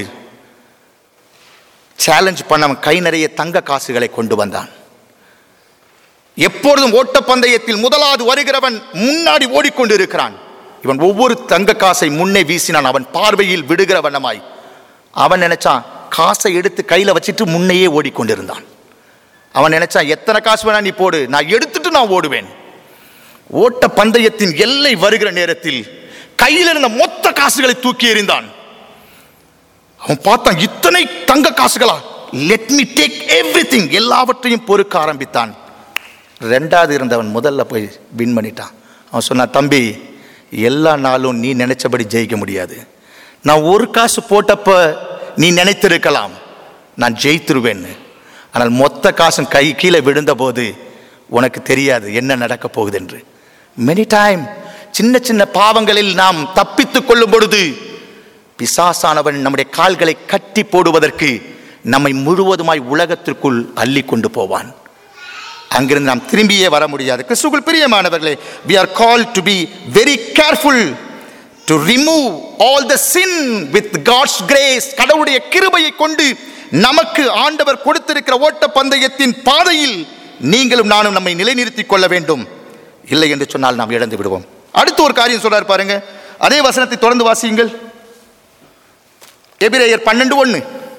சேலஞ்ச் பண்ண அவன் கை நிறைய தங்க காசுகளை கொண்டு வந்தான் எப்பொழுதும் ஓட்டப்பந்தயத்தில் முதலாவது வருகிறவன் முன்னாடி ஓடிக்கொண்டிருக்கிறான் இவன் ஒவ்வொரு தங்க காசை முன்னே வீசினான் அவன் பார்வையில் விடுகிற வண்ணமாய் அவன் நினைச்சான் காசை எடுத்து கையில வச்சுட்டு முன்னையே ஓடிக்கொண்டிருந்தான் அவன் நினைச்சான் எத்தனை காசு வேணா நீ போடு நான் எடுத்துட்டு நான் ஓடுவேன் ஓட்ட பந்தயத்தின் எல்லை வருகிற நேரத்தில் கையில் இருந்த மொத்த காசுகளை தூக்கி எறிந்தான் அவன் பார்த்தான் இத்தனை தங்க காசுகளா லெட் மீ டேக் எவ்ரி எல்லாவற்றையும் பொறுக்க ஆரம்பித்தான் ரெண்டாவது இருந்தவன் முதல்ல போய் வின் பண்ணிட்டான் அவன் சொன்னான் தம்பி எல்லா நாளும் நீ நினைச்சபடி ஜெயிக்க முடியாது நான் ஒரு காசு போட்டப்ப நீ நினைத்திருக்கலாம் நான் ஜெயித்துருவேன்னு ஆனால் மொத்த காசும் கை கீழே விழுந்தபோது உனக்கு தெரியாது என்ன நடக்க போகுது என்று மெனி டைம் சின்ன சின்ன பாவங்களில் நாம் தப்பித்துக் கொள்ளும் பொழுது பிசாசானவன் நம்முடைய கால்களை கட்டி போடுவதற்கு நம்மை முழுவதுமாய் உலகத்திற்குள் அள்ளி கொண்டு போவான் அங்கிருந்து நாம் திரும்பியே வர முடியாது கிறிஸ்துக்குள் பிரியமானவர்களே we are called to be very careful to remove all the sin with God's grace கடவுளுடைய கிருபையை கொண்டு நமக்கு ஆண்டவர் கொடுத்திருக்கிற ஓட்ட பந்தயத்தின் பாதையில் நீங்களும் நானும் நம்மை நிலைநிறுத்திக் கொள்ள வேண்டும் இல்லை என்று சொன்னால் நாம் இழந்து விடுவோம் அடுத்து ஒரு காரியம் சொல்றாரு பாருங்க அதே வசனத்தை தொடர்ந்து வாசியுங்கள் எபிரேயர் பன்னெண்டு ஒன்று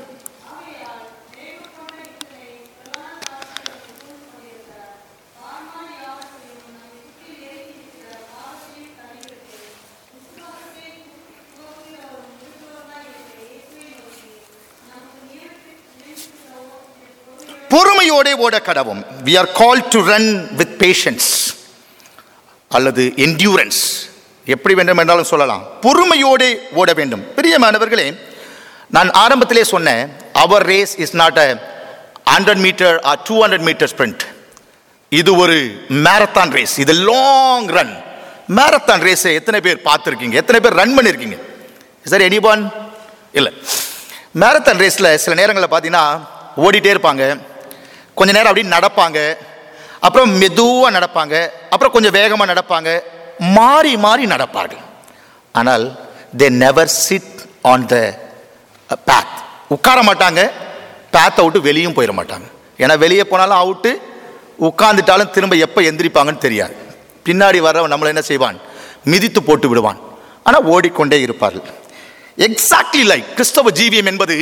பொறுமையோடே ஓட கடவும் we are called to run with patience அல்லது endurance எப்படி வேண்டும் என்றாலும் சொல்லலாம் பொறுமையோடே ஓட வேண்டும் பிரியமானவர்களே நான் ஆரம்பத்திலே சொன்னேன் our race is not a hundred metre or two hundred metre sprint இது ஒரு மேரத்தான் ரேஸ் இது லாங் ரன் மேரத்தான் ரேஸை எத்தனை பேர் பார்த்துருக்கீங்க எத்தனை பேர் ரன் பண்ணியிருக்கீங்க சார் எனி ஒன் இல்லை மேரத்தான் ரேஸில் சில நேரங்களில் பார்த்தீங்கன்னா ஓடிட்டே இருப்பாங்க கொஞ்ச நேரம் அப்படியே நடப்பாங்க அப்புறம் மெதுவாக நடப்பாங்க அப்புறம் கொஞ்சம் வேகமாக நடப்பாங்க மாறி மாறி நடப்பார்கள் ஆனால் they never sit on the path உட்கார மாட்டாங்க பேத்தை விட்டு வெளியும் போயிட மாட்டாங்க ஏன்னா வெளியே போனாலும் அவுட்டு உட்காந்துட்டாலும் திரும்ப எப்போ எந்திரிப்பாங்கன்னு தெரியாது பின்னாடி வர்றவன் நம்மளை என்ன செய்வான் மிதித்து போட்டு விடுவான் ஆனால் ஓடிக்கொண்டே இருப்பார்கள் எக்ஸாக்ட்லி லைக் கிறிஸ்தவ ஜீவியம் என்பது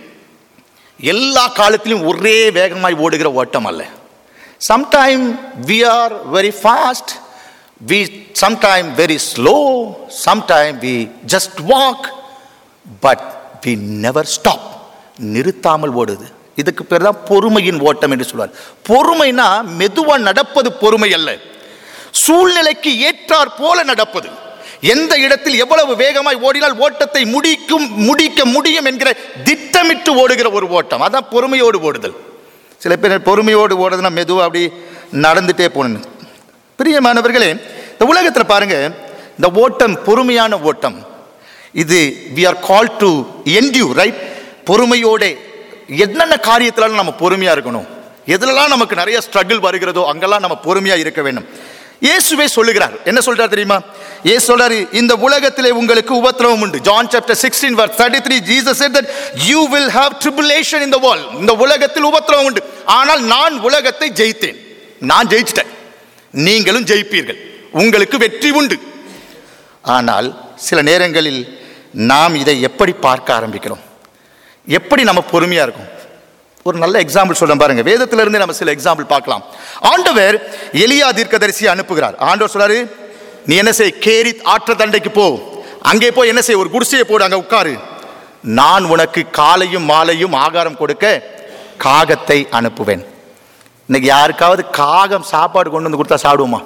எல்லா காலத்திலும் ஒரே வேகமாய் ஓடுகிற ஓட்டம் அல்ல sometime we are very fast we sometime very slow sometime we just walk but we never stop நிறுத்தாமல் ஓடுது இதுக்கு பேர் தான் பொறுமையின் ஓட்டம் என்று சொல்வார் பொறுமைனா மெதுவாக நடப்பது பொறுமை அல்ல சூழ்நிலைக்கு ஏற்றார் போல நடப்பது எந்த இடத்தில் எவ்வளவு வேகமாய் ஓடினால் ஓட்டத்தை முடிக்கும் முடிக்க முடியும் என்கிற திட்டமிட்டு ஓடுகிற ஒரு ஓட்டம் அதான் பொறுமையோடு ஓடுதல் சில பேர் பொறுமையோடு ஓடுதுன்னா மெதுவாக அப்படி நடந்துட்டே போகணும் பிரியமானவர்களே இந்த உலகத்தில் பாருங்க இந்த ஓட்டம் பொறுமையான ஓட்டம் இது we are call to endure right பொறுமையோட என்னென்ன காரியத்திலாம் நம்ம பொறுமையாக இருக்கணும் எதுலலாம் நமக்கு நிறைய ஸ்ட்ரகிள் வருகிறதோ அங்கெல்லாம் நம்ம பொறுமையாக இருக்க வேண்டும் இயேசுவே சொல்லுகிறார் என்ன சொல்றார் தெரியுமா இயேசு சொல்றாரு இந்த உலகத்திலே உங்களுக்கு உபத்திரவம் உண்டு John chapter 16 verse 33 Jesus said that you will have tribulation in the world இந்த உலகத்தில் உபத்திரவம் உண்டு ஆனால் நான் உலகத்தை ஜெயித்தேன் நான் ஜெயிச்சிட்டேன் நீங்களும் ஜெயிப்பீர்கள் உங்களுக்கு வெற்றி உண்டு ஆனால் சில நேரங்களில் நாம் இதை எப்படி பார்க்க ஆரம்பிக்கிறோம் எப்படி நம்ம பொறுமையா இருக்கும் ஒரு நல்ல எக்ஸாம்பிள் சொல்றேன் பாருங்க வேதத்திலிருந்து நம்ம சில எக்ஸாம்பிள் பார்க்கலாம் ஆண்டவர் எலியா தீர்க்கதரிசியை அனுப்புகிறார் ஆண்டவர் சொல்றாரு நீ என்ன செய் கேரி ஆற்ற தண்டைக்கு போ அங்கே போய் என்ன செய் ஒரு குடிசையை போடு அங்க உட்காரு நான் உனக்கு காலையும் மாலையும் ஆகாரம் கொடுக்க காகத்தை அனுப்புவேன் இன்னைக்கு யாருக்காவது காகம் சாப்பாடு கொண்டு வந்து கொடுத்தா சாப்பிடுவோமா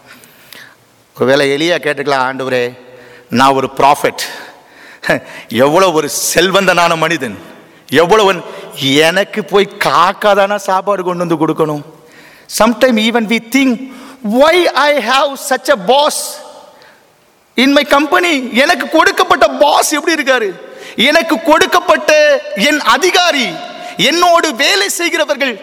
ஒருவேளை எலியா கேட்டுக்கலாம் ஆண்டவரே நான் ஒரு ப்ராஃபெட் எவ்வளோ ஒரு செல்வந்தனான மனிதன் எவ்வளவு எனக்கு போய் காக்கா தானே சாப்பாடு கொண்டு வந்து கொடுக்கணும் sometime even we think why i have such a boss in my company எனக்கு கொடுக்கப்பட்ட பாஸ் எப்படி இருக்காரு எனக்கு கொடுக்கப்பட்ட என் அதிகாரி என்னோடு வேலை செய்கிறவர்கள்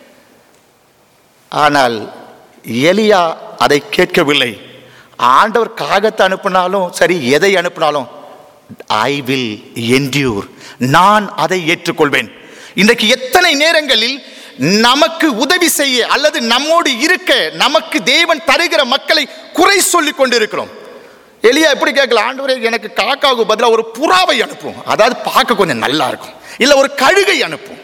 ஆனால் எலியா அதை கேட்கவில்லை ஆண்டவர் காகத்தை அனுப்பினாலும் சரி எதை அனுப்பினாலும் ஐ வில் என்டியூர் நான் அதை ஏற்றுக்கொள்வேன் இன்றைக்கு எத்தனை நேரங்களில் நமக்கு உதவி செய்ய அல்லது நம்மோடு இருக்க நமக்கு தேவன் தருகிற மக்களை குறை சொல்லிக் கொண்டிருக்கிறோம் எலியா எப்படி கேட்கல ஆண்டவரே எனக்கு காக்காவுக்கு பதிலாக ஒரு புறாவை அனுப்பும் அதாவது பார்க்க கொஞ்சம் நல்லா இருக்கும் இல்லை ஒரு கழுகை அனுப்பும்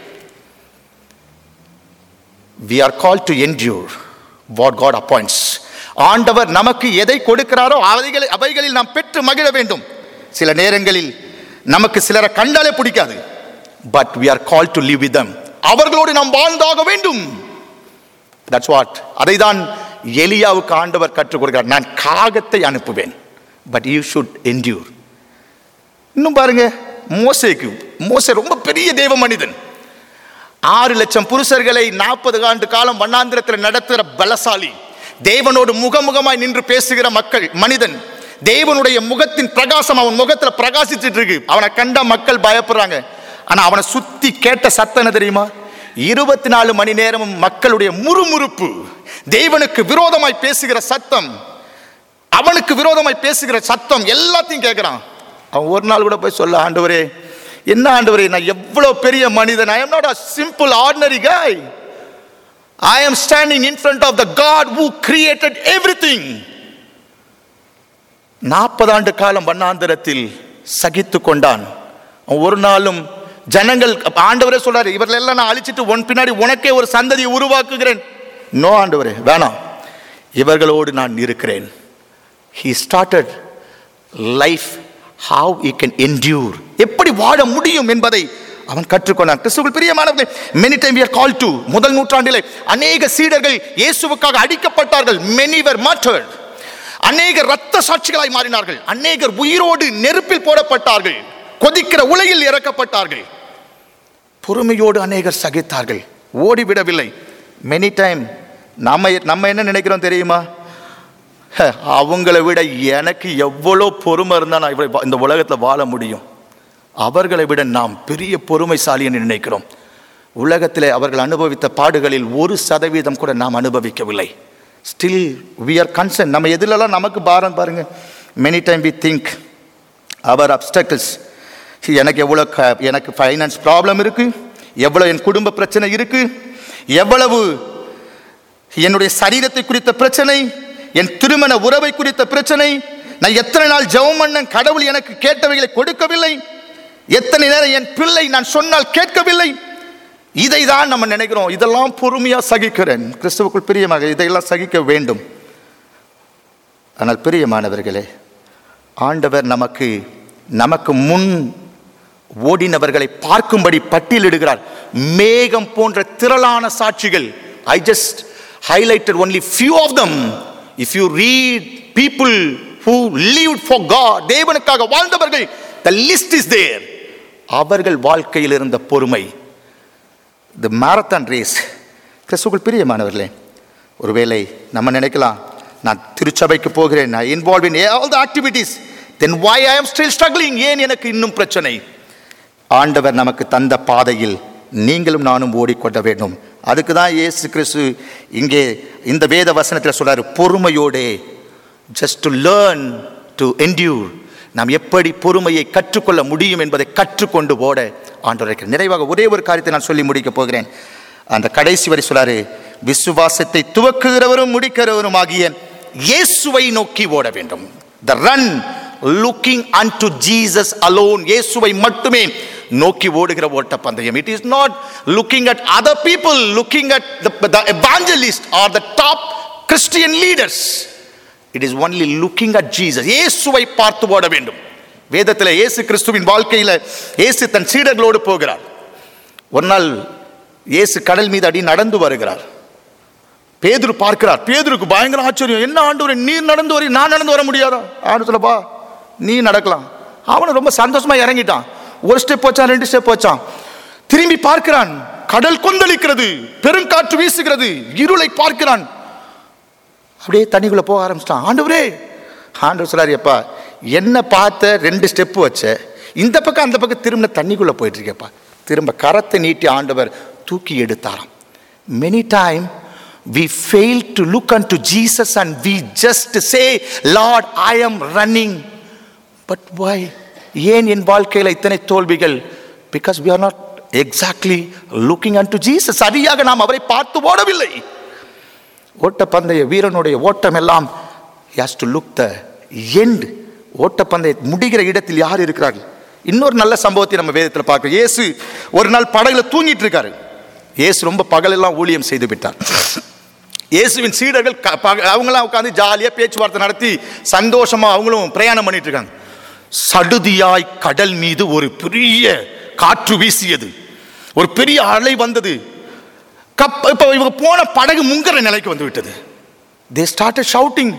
we are call to endure what God appoints ஆண்டவர் நமக்கு எதை கொடுக்கிறாரோ அவைகளை அவைகளில் நாம் பெற்று மகிழ வேண்டும் சில நேரங்களில் நமக்கு சிலரை கண்டாலே பிடிக்காது but we are call to live with them அவர்களோடு நாம் வாழ்ந்தாக வேண்டும் தட்ஸ் வாட் அதை தான் எலியாவுக்கு ஆண்டவர் கற்றுக் கொடுக்கிறார் நான் காகத்தை அனுப்புவேன் பட் யூ ஷுட் என்டியூர் இன்னும் பாருங்க மோசேக்கு மோசே ரொம்ப பெரிய தேவ மனிதன் ஆறு லட்சம் புருஷர்களை நாற்பது ஆண்டு காலம் வண்ணாந்திரத்தில் நடத்துகிற பலசாலி தேவனோடு முகமுகமாய் நின்று பேசுகிற மக்கள் மனிதன் தேவனுடைய முகத்தின் பிரகாசம் அவன் முகத்துல பிரகாசிச்சுட்டு இருக்கு அவனை கண்ட மக்கள் பயப்படுறாங்க ஆனா அவனை சுத்தி கேட்ட சத்தம் என்ன தெரியுமா இருபத்தி நாலு மணி நேரமும் மக்களுடைய முறுமுறுப்பு தேவனுக்கு விரோதமாய் பேசுகிற சத்தம் அவனுக்கு விரோதமாய் பேசுகிற சத்தம் எல்லாத்தையும் கேட்கிறான் அவன் ஒரு நாள் கூட போய் சொல்ல ஆண்டவரே என்ன ஆண்டவரே நான் எவ்வளவு பெரிய மனிதன் I am not a simple ordinary guy I am standing in front of the God who created everything நாற்பது ஆண்டு காலம் வண்ணாந்திரத்தில் சகித்து கொண்டான் அவன் ஒரு நாளும் ஜனங்கள் ஆண்டவரே சொல்றாரு இவர்கள் எல்லாம் நான் அழிச்சிட்டு உன் பின்னாடி உனக்கே ஒரு சந்ததியை உருவாக்குகிறேன் நோ ஆண்டவரே வேணாம் இவர்களோடு நான் இருக்கிறேன் he started life how he can endure எப்படி வாழ முடியும் என்பதை அவன் கற்றுக்கொண்டான் கிறிஸ்துவுக்குள் பிரியமானவர்களே many time we are called to முதல் நூற்றாண்டிலே அநேக சீடர்கள் இயேசுவுக்காக அடிக்கப்பட்டார்கள் many were martyred அநேகர் ரத்த சாட்சிகளாய் மாறினார்கள் அநேகர் உயிரோடு நெருப்பில் போடப்பட்டார்கள் கொதிக்கிற உலையில் இறக்கப்பட்டார்கள் பொறுமையோடு அநேகர் சகித்தார்கள் ஓடிவிடவில்லை மெனி டைம் நம்ம நம்ம என்ன நினைக்கிறோம் தெரியுமா ஹ, அவங்களை விட எனக்கு எவ்வளோ பொறுமை இருந்தால் நான் இவ்வளவு இந்த உலகத்தில் வாழ முடியும் அவர்களை விட நாம் பெரிய பொறுமைசாலி என்று நினைக்கிறோம் உலகத்தில் அவர்கள் அனுபவித்த பாடுகளில் ஒரு சதவீதம் கூட நாம் அனுபவிக்கவில்லை ஸ்டில் வி ஆர் கன்சர்ன் நம்ம எதுலலாம் நமக்கு பாரம் பாருங்க many time we think our obstacles எனக்கு எவ்வளோ க எனக்கு ஃபைனான்ஸ் ப்ராப்ளம் இருக்கு எவ்வளோ என் குடும்ப பிரச்சனை இருக்கு எவ்வளவு என்னுடைய சரீரத்தை குறித்த பிரச்சனை என் திருமண உறவை குறித்த பிரச்சனை நான் எத்தனை நாள் ஜெபம் பண்ணேன் கடவுள் எனக்கு கேட்டவைகளை கொடுக்கவில்லை எத்தனை நேரம் என் பிள்ளை நான் சொன்னால் கேட்கவில்லை இதை தான் நம்ம நினைக்கிறோம் இதெல்லாம் பொறுமையாக சகிக்கிறேன் கிறிஸ்துவுக்குள் பிரியமாக இதையெல்லாம் சகிக்க வேண்டும் ஆனால் பிரியமானவர்களே ஆண்டவர் நமக்கு நமக்கு முன் ஓடினவர்களை பார்க்கும்படி பட்டியலிடுகிறார் மேகம் போன்ற திரளான சாட்சிகள் I just highlighted only few of them if you read people who live for God தேவனுக்காக வாழ்ந்தவர்கள் த லிஸ்ட் இஸ் தேர் அவர்கள் வாழ்க்கையில் இருந்த பொறுமை த மேரத்தான் ரேஸ் கிறிஸ்துக்குள் பிரியமானவர்களே ஒருவேளை நம்ம நினைக்கலாம் நான் திருச்சபைக்கு போகிறேன் நான் involve in all the activities then why I am still struggling ஏன் எனக்கு இன்னும் பிரச்சனை ஆண்டவர் நமக்கு தந்த பாதையில் நீங்களும் நானும் ஓடிக்கொள்ள வேண்டும் அதுக்கு தான் இயேசு கிறிஸ்து இங்கே இந்த வேத வசனத்தில் சொல்றாரு பொறுமையோடே just to learn to endure நாம் எப்படி பொறுமையை கற்றுக்கொள்ள முடியும் என்பதை கற்றுக்கொண்டு ஓட ஆண்டவர் இருக்கிறார். நிறைவாக ஒரே ஒரு காரியத்தை நான் சொல்லி முடிக்கப் போகிறேன் அந்த கடைசி வரை சொல்றாரு விசுவாசத்தை துவக்குகிறவரும் முடிக்கிறவரும் ஆகிய இயேசுவை நோக்கி ஓட வேண்டும் the run looking unto Jesus alone இயேசுவை மட்டுமே நோக்கி ஓடுகிற ஓட்ட பந்தயம் it is not looking at other people looking at the evangelist or the top Christian leaders it is only looking at Jesus இயேசுவை பார்த்து ஓட வேண்டும் வேதத்தில் இயேசு கிறிஸ்துவின் வாழ்க்கையில் இயேசு தன் சீடர்களோடு போகிறார் ஒரு நாள் இயேசு கடல் மீது அடி நடந்து வருகிறார் பேதுரு பார்க்கிறார் பேதுருக்கு பயங்கர ஆச்சரியம் என்ன ஆண்டவரே நீர் நடந்து வரி நான் நடந்து வர முடியாதா ஆண்டு சொல்லப்பா நீ நடக்கலாம் அவனை ரொம்ப சந்தோஷமா இறங்கிட்டான் ஒரு ஸ்டெப் வச்சான் ரெண்டு ஸ்டெப் வச்சான் திரும்பி பார்க்கிறான் கடல் கொந்தளிக்கிறது பெருங்காற்று வீசுகிறது இருளை பார்க்கிறான் அப்படியே தண்ணிக்குள்ளே போக ஆரம்பிச்சிட்டான் ஆண்டவரே ஆண்டவர் சொல்லார் எப்பா என்ன பார்த்த ரெண்டு ஸ்டெப்பு வச்ச இந்த பக்கம் அந்த பக்கம் திரும்ப தண்ணிக்குள்ளே போயிட்டு இருக்கேப்பா திரும்ப கரத்தை நீட்டி ஆண்டவர் தூக்கி எடுத்தாராம் many time we fail to look unto Jesus and we just say, Lord, I am running. But why? ஏன் என் வாழ்க்கையில் இத்தனை தோல்விகள் because we are not exactly looking unto Jesus சரியாக நாம் அவரை பார்த்து ஓடவில்லை ஓட்டப்பந்தய வீரனுடைய ஓட்டம் எல்லாம் has to look the end ஓட்டப்பந்தய முடிகிற இடத்தில் யார் இருக்கிறார்கள் இன்னொரு நல்ல சம்பவத்தை நம்ம வேதத்தில் பார்க்கிறோம் இயேசு ஒரு நாள் படகுல தூங்கிட்டு இருக்காரு இயேசு ரொம்ப பகலெல்லாம் ஊழியம் செய்து விட்டார் இயேசுவின் சீடர்கள் க- பக- அவங்களாம் உட்காந்து ஜாலியாக பேச்சுவார்த்தை நடத்தி சந்தோஷமா அவங்களும் பிரயாணம் பண்ணிட்டு இருக்காங்க சடுதியாய் கடல் மீது ஒரு பெரிய காற்று வீசியது ஒரு பெரிய அலை வந்தது கப் இப்போ இவங்க போன படகு முங்குற நிலைக்கு வந்து விட்டது தே ஸ்டார்ட் ஷவுட்டிங்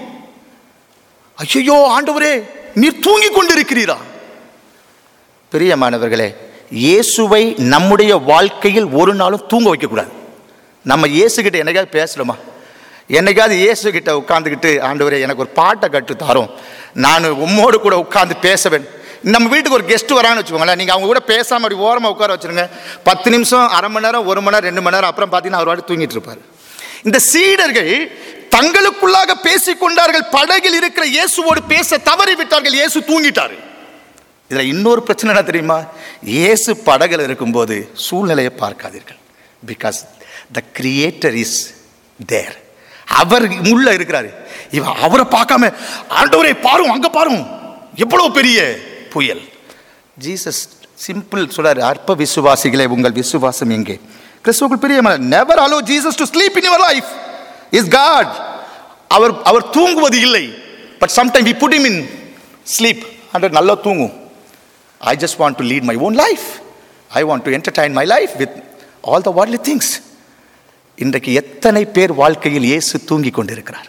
ஐயோ ஆண்டவரே நீர் தூங்கி கொண்டிருக்கிறீரா பிரியமானவர்களே இயேசுவை நம்முடைய வாழ்க்கையில் ஒரு நாளும் தூங்க வைக்கக்கூடாது நம்ம இயேசுகிட்ட என்னைக்காவது பேசுகிறோமா என்னைக்காவது இயேசுகிட்ட உட்காந்துக்கிட்டு ஆண்டவரே எனக்கு ஒரு பாட்டை கட்டு தாரோம் நான் உம்மோடு கூட உட்காந்து பேசவேன் நம்ம வீட்டுக்கு ஒரு கெஸ்ட் வரான்னு வச்சுக்கோங்களேன் நீங்கள் அவங்க கூட பேசாமல் அப்படி ஓரமாக உட்கார வச்சுருங்க பத்து நிமிஷம் அரை மணி நேரம் ஒரு மணி நேரம் ரெண்டு மணி நேரம் அப்புறம் பார்த்தீங்கன்னா அவர் வாட்டி தூங்கிட்டு இருப்பார் இந்த சீடர்கள் தங்களுக்குள்ளாக பேசிக் கொண்டார்கள் படகில் இருக்கிற இயேசுவோடு பேச தவறி விட்டார்கள் இயேசு தூங்கிட்டாரு இதில் இன்னொரு பிரச்சனை என்ன தெரியுமா இயேசு படகுல இருக்கும்போது சூழ்நிலையை பார்க்காதீர்கள் because the creator is there அவர் உள்ள இருக்கிறாரு இவன் அவரை பார்க்காம ஆண்டவரே பாரும் அங்க பாரும் எவ்வளவு பெரிய புயல் ஜீசஸ் சிம்பிள் சொல்றாரு அற்ப விசுவாசிகளே உங்கள் விசுவாசம் எங்கே கிறிஸ்துவுக்குள் பெரிய never allow Jesus to sleep in your life is God அவர் அவர் தூங்குவது இல்லை but sometime we put him in sleep and நல்லா தூங்கும் I just want to lead my own life. I want to entertain my life with all the worldly things. இன்றைக்கு எத்தனை பேர் வாழ்க்கையில் இயேசு தூங்கி கொண்டிருக்கிறார்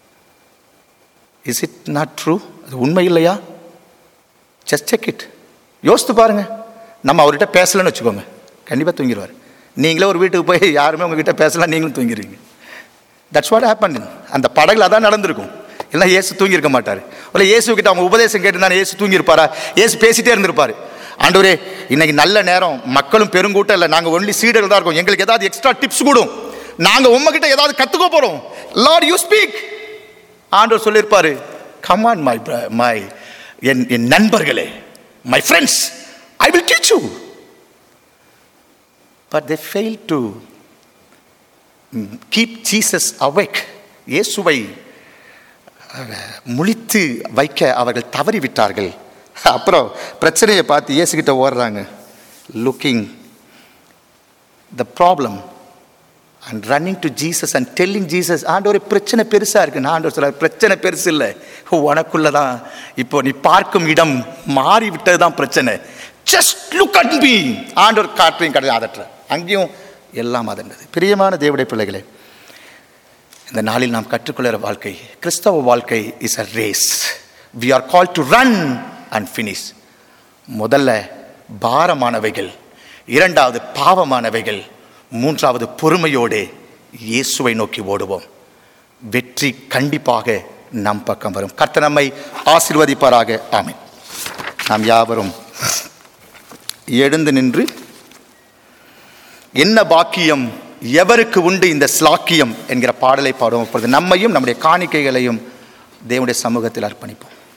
இஸ் இட் நாட் ட்ரூ அது உண்மை இல்லையா ஜஸ்ட் செக் இட் யோசித்து பாருங்க நம்ம அவர்கிட்ட பேசலன்னு வச்சுக்கோங்க கண்டிப்பாக தூங்கிடுவார் நீங்களே ஒரு வீட்டுக்கு போய் யாருமே உங்ககிட்ட பேசலாம் நீங்களும் தூங்கிடுவீங்க தட்ஸ் வாட் ஹேப்பன் அந்த படகுல அதான் நடந்திருக்கும் இல்லை இயேசு தூங்கியிருக்க மாட்டார் இல்லை இயேசு கிட்ட அவங்க உபதேசம் கேட்டு இயேசு தூங்கியிருப்பாரா இயேசு பேசிட்டே இருந்திருப்பாரு ஆண்டவரே இன்னைக்கு நல்ல நேரம் மக்களும் பெருங்கூட்டம் இல்லை நாங்கள் ஒன்லி சீடர்கள் தான் இருக்கோம் எங்களுக்கு ஏதாவது எக்ஸ்ட்ரா டிப்ஸ் கூடும் நாங்கள் உங்ககிட்ட ஏதாவது கற்றுக்க போகிறோம் லார்ட் யூ ஸ்பீக் ஆண்டவர் சொல்லியிருப்பாரு கமான் மை மை என் என் நண்பர்களே my friends I will teach you but they fail to keep Jesus awake இயேசுவை அஹ், முழித்து வைக்க அவர்கள் தவறிவிட்டார்கள் அப்புறம் பிரச்சனையை பார்த்து இயேசுகிட்ட ஓடுறாங்க looking the problem and running to Jesus and telling Jesus ஆண்டவர் பிரச்சனை பெருசாக இருக்கு நான் ஆண்டவர் சொல்ல பிரச்சனை பெருசு இல்லை உனக்குள்ள தான் இப்போ நீ பார்க்கும் இடம் மாறி விட்டது தான் பிரச்சனை ஜஸ்ட் லுக் அட் மீ ஆண்டவர் காற்றையும் கடை அதற்ற அங்கேயும் எல்லாம் அதன்றது பிரியமான தேவடைய பிள்ளைகளே இந்த நாளில் நாம் கற்றுக்கொள்கிற வாழ்க்கை கிறிஸ்தவ வாழ்க்கை is a race we are call to run and finish முதல்ல பாரமானவைகள் இரண்டாவது பாவமானவைகள் மூன்றாவது பொறுமையோடு இயேசுவை நோக்கி ஓடுவோம் வெற்றி கண்டிப்பாக நம் பக்கம் வரும் கர்த்தர் நம்மை ஆசீர்வதிப்பாராக ஆமென் நாம் யாவரும் எழுந்து நின்று என்ன பாக்கியம் எவருக்கு உண்டு இந்த ஸ்லாக்கியம் என்கிற பாடலை பாடுவோம் இப்பொழுது நம்மையும் நம்முடைய காணிக்கைகளையும் தேவனுடைய சமூகத்தில் அர்ப்பணிப்போம்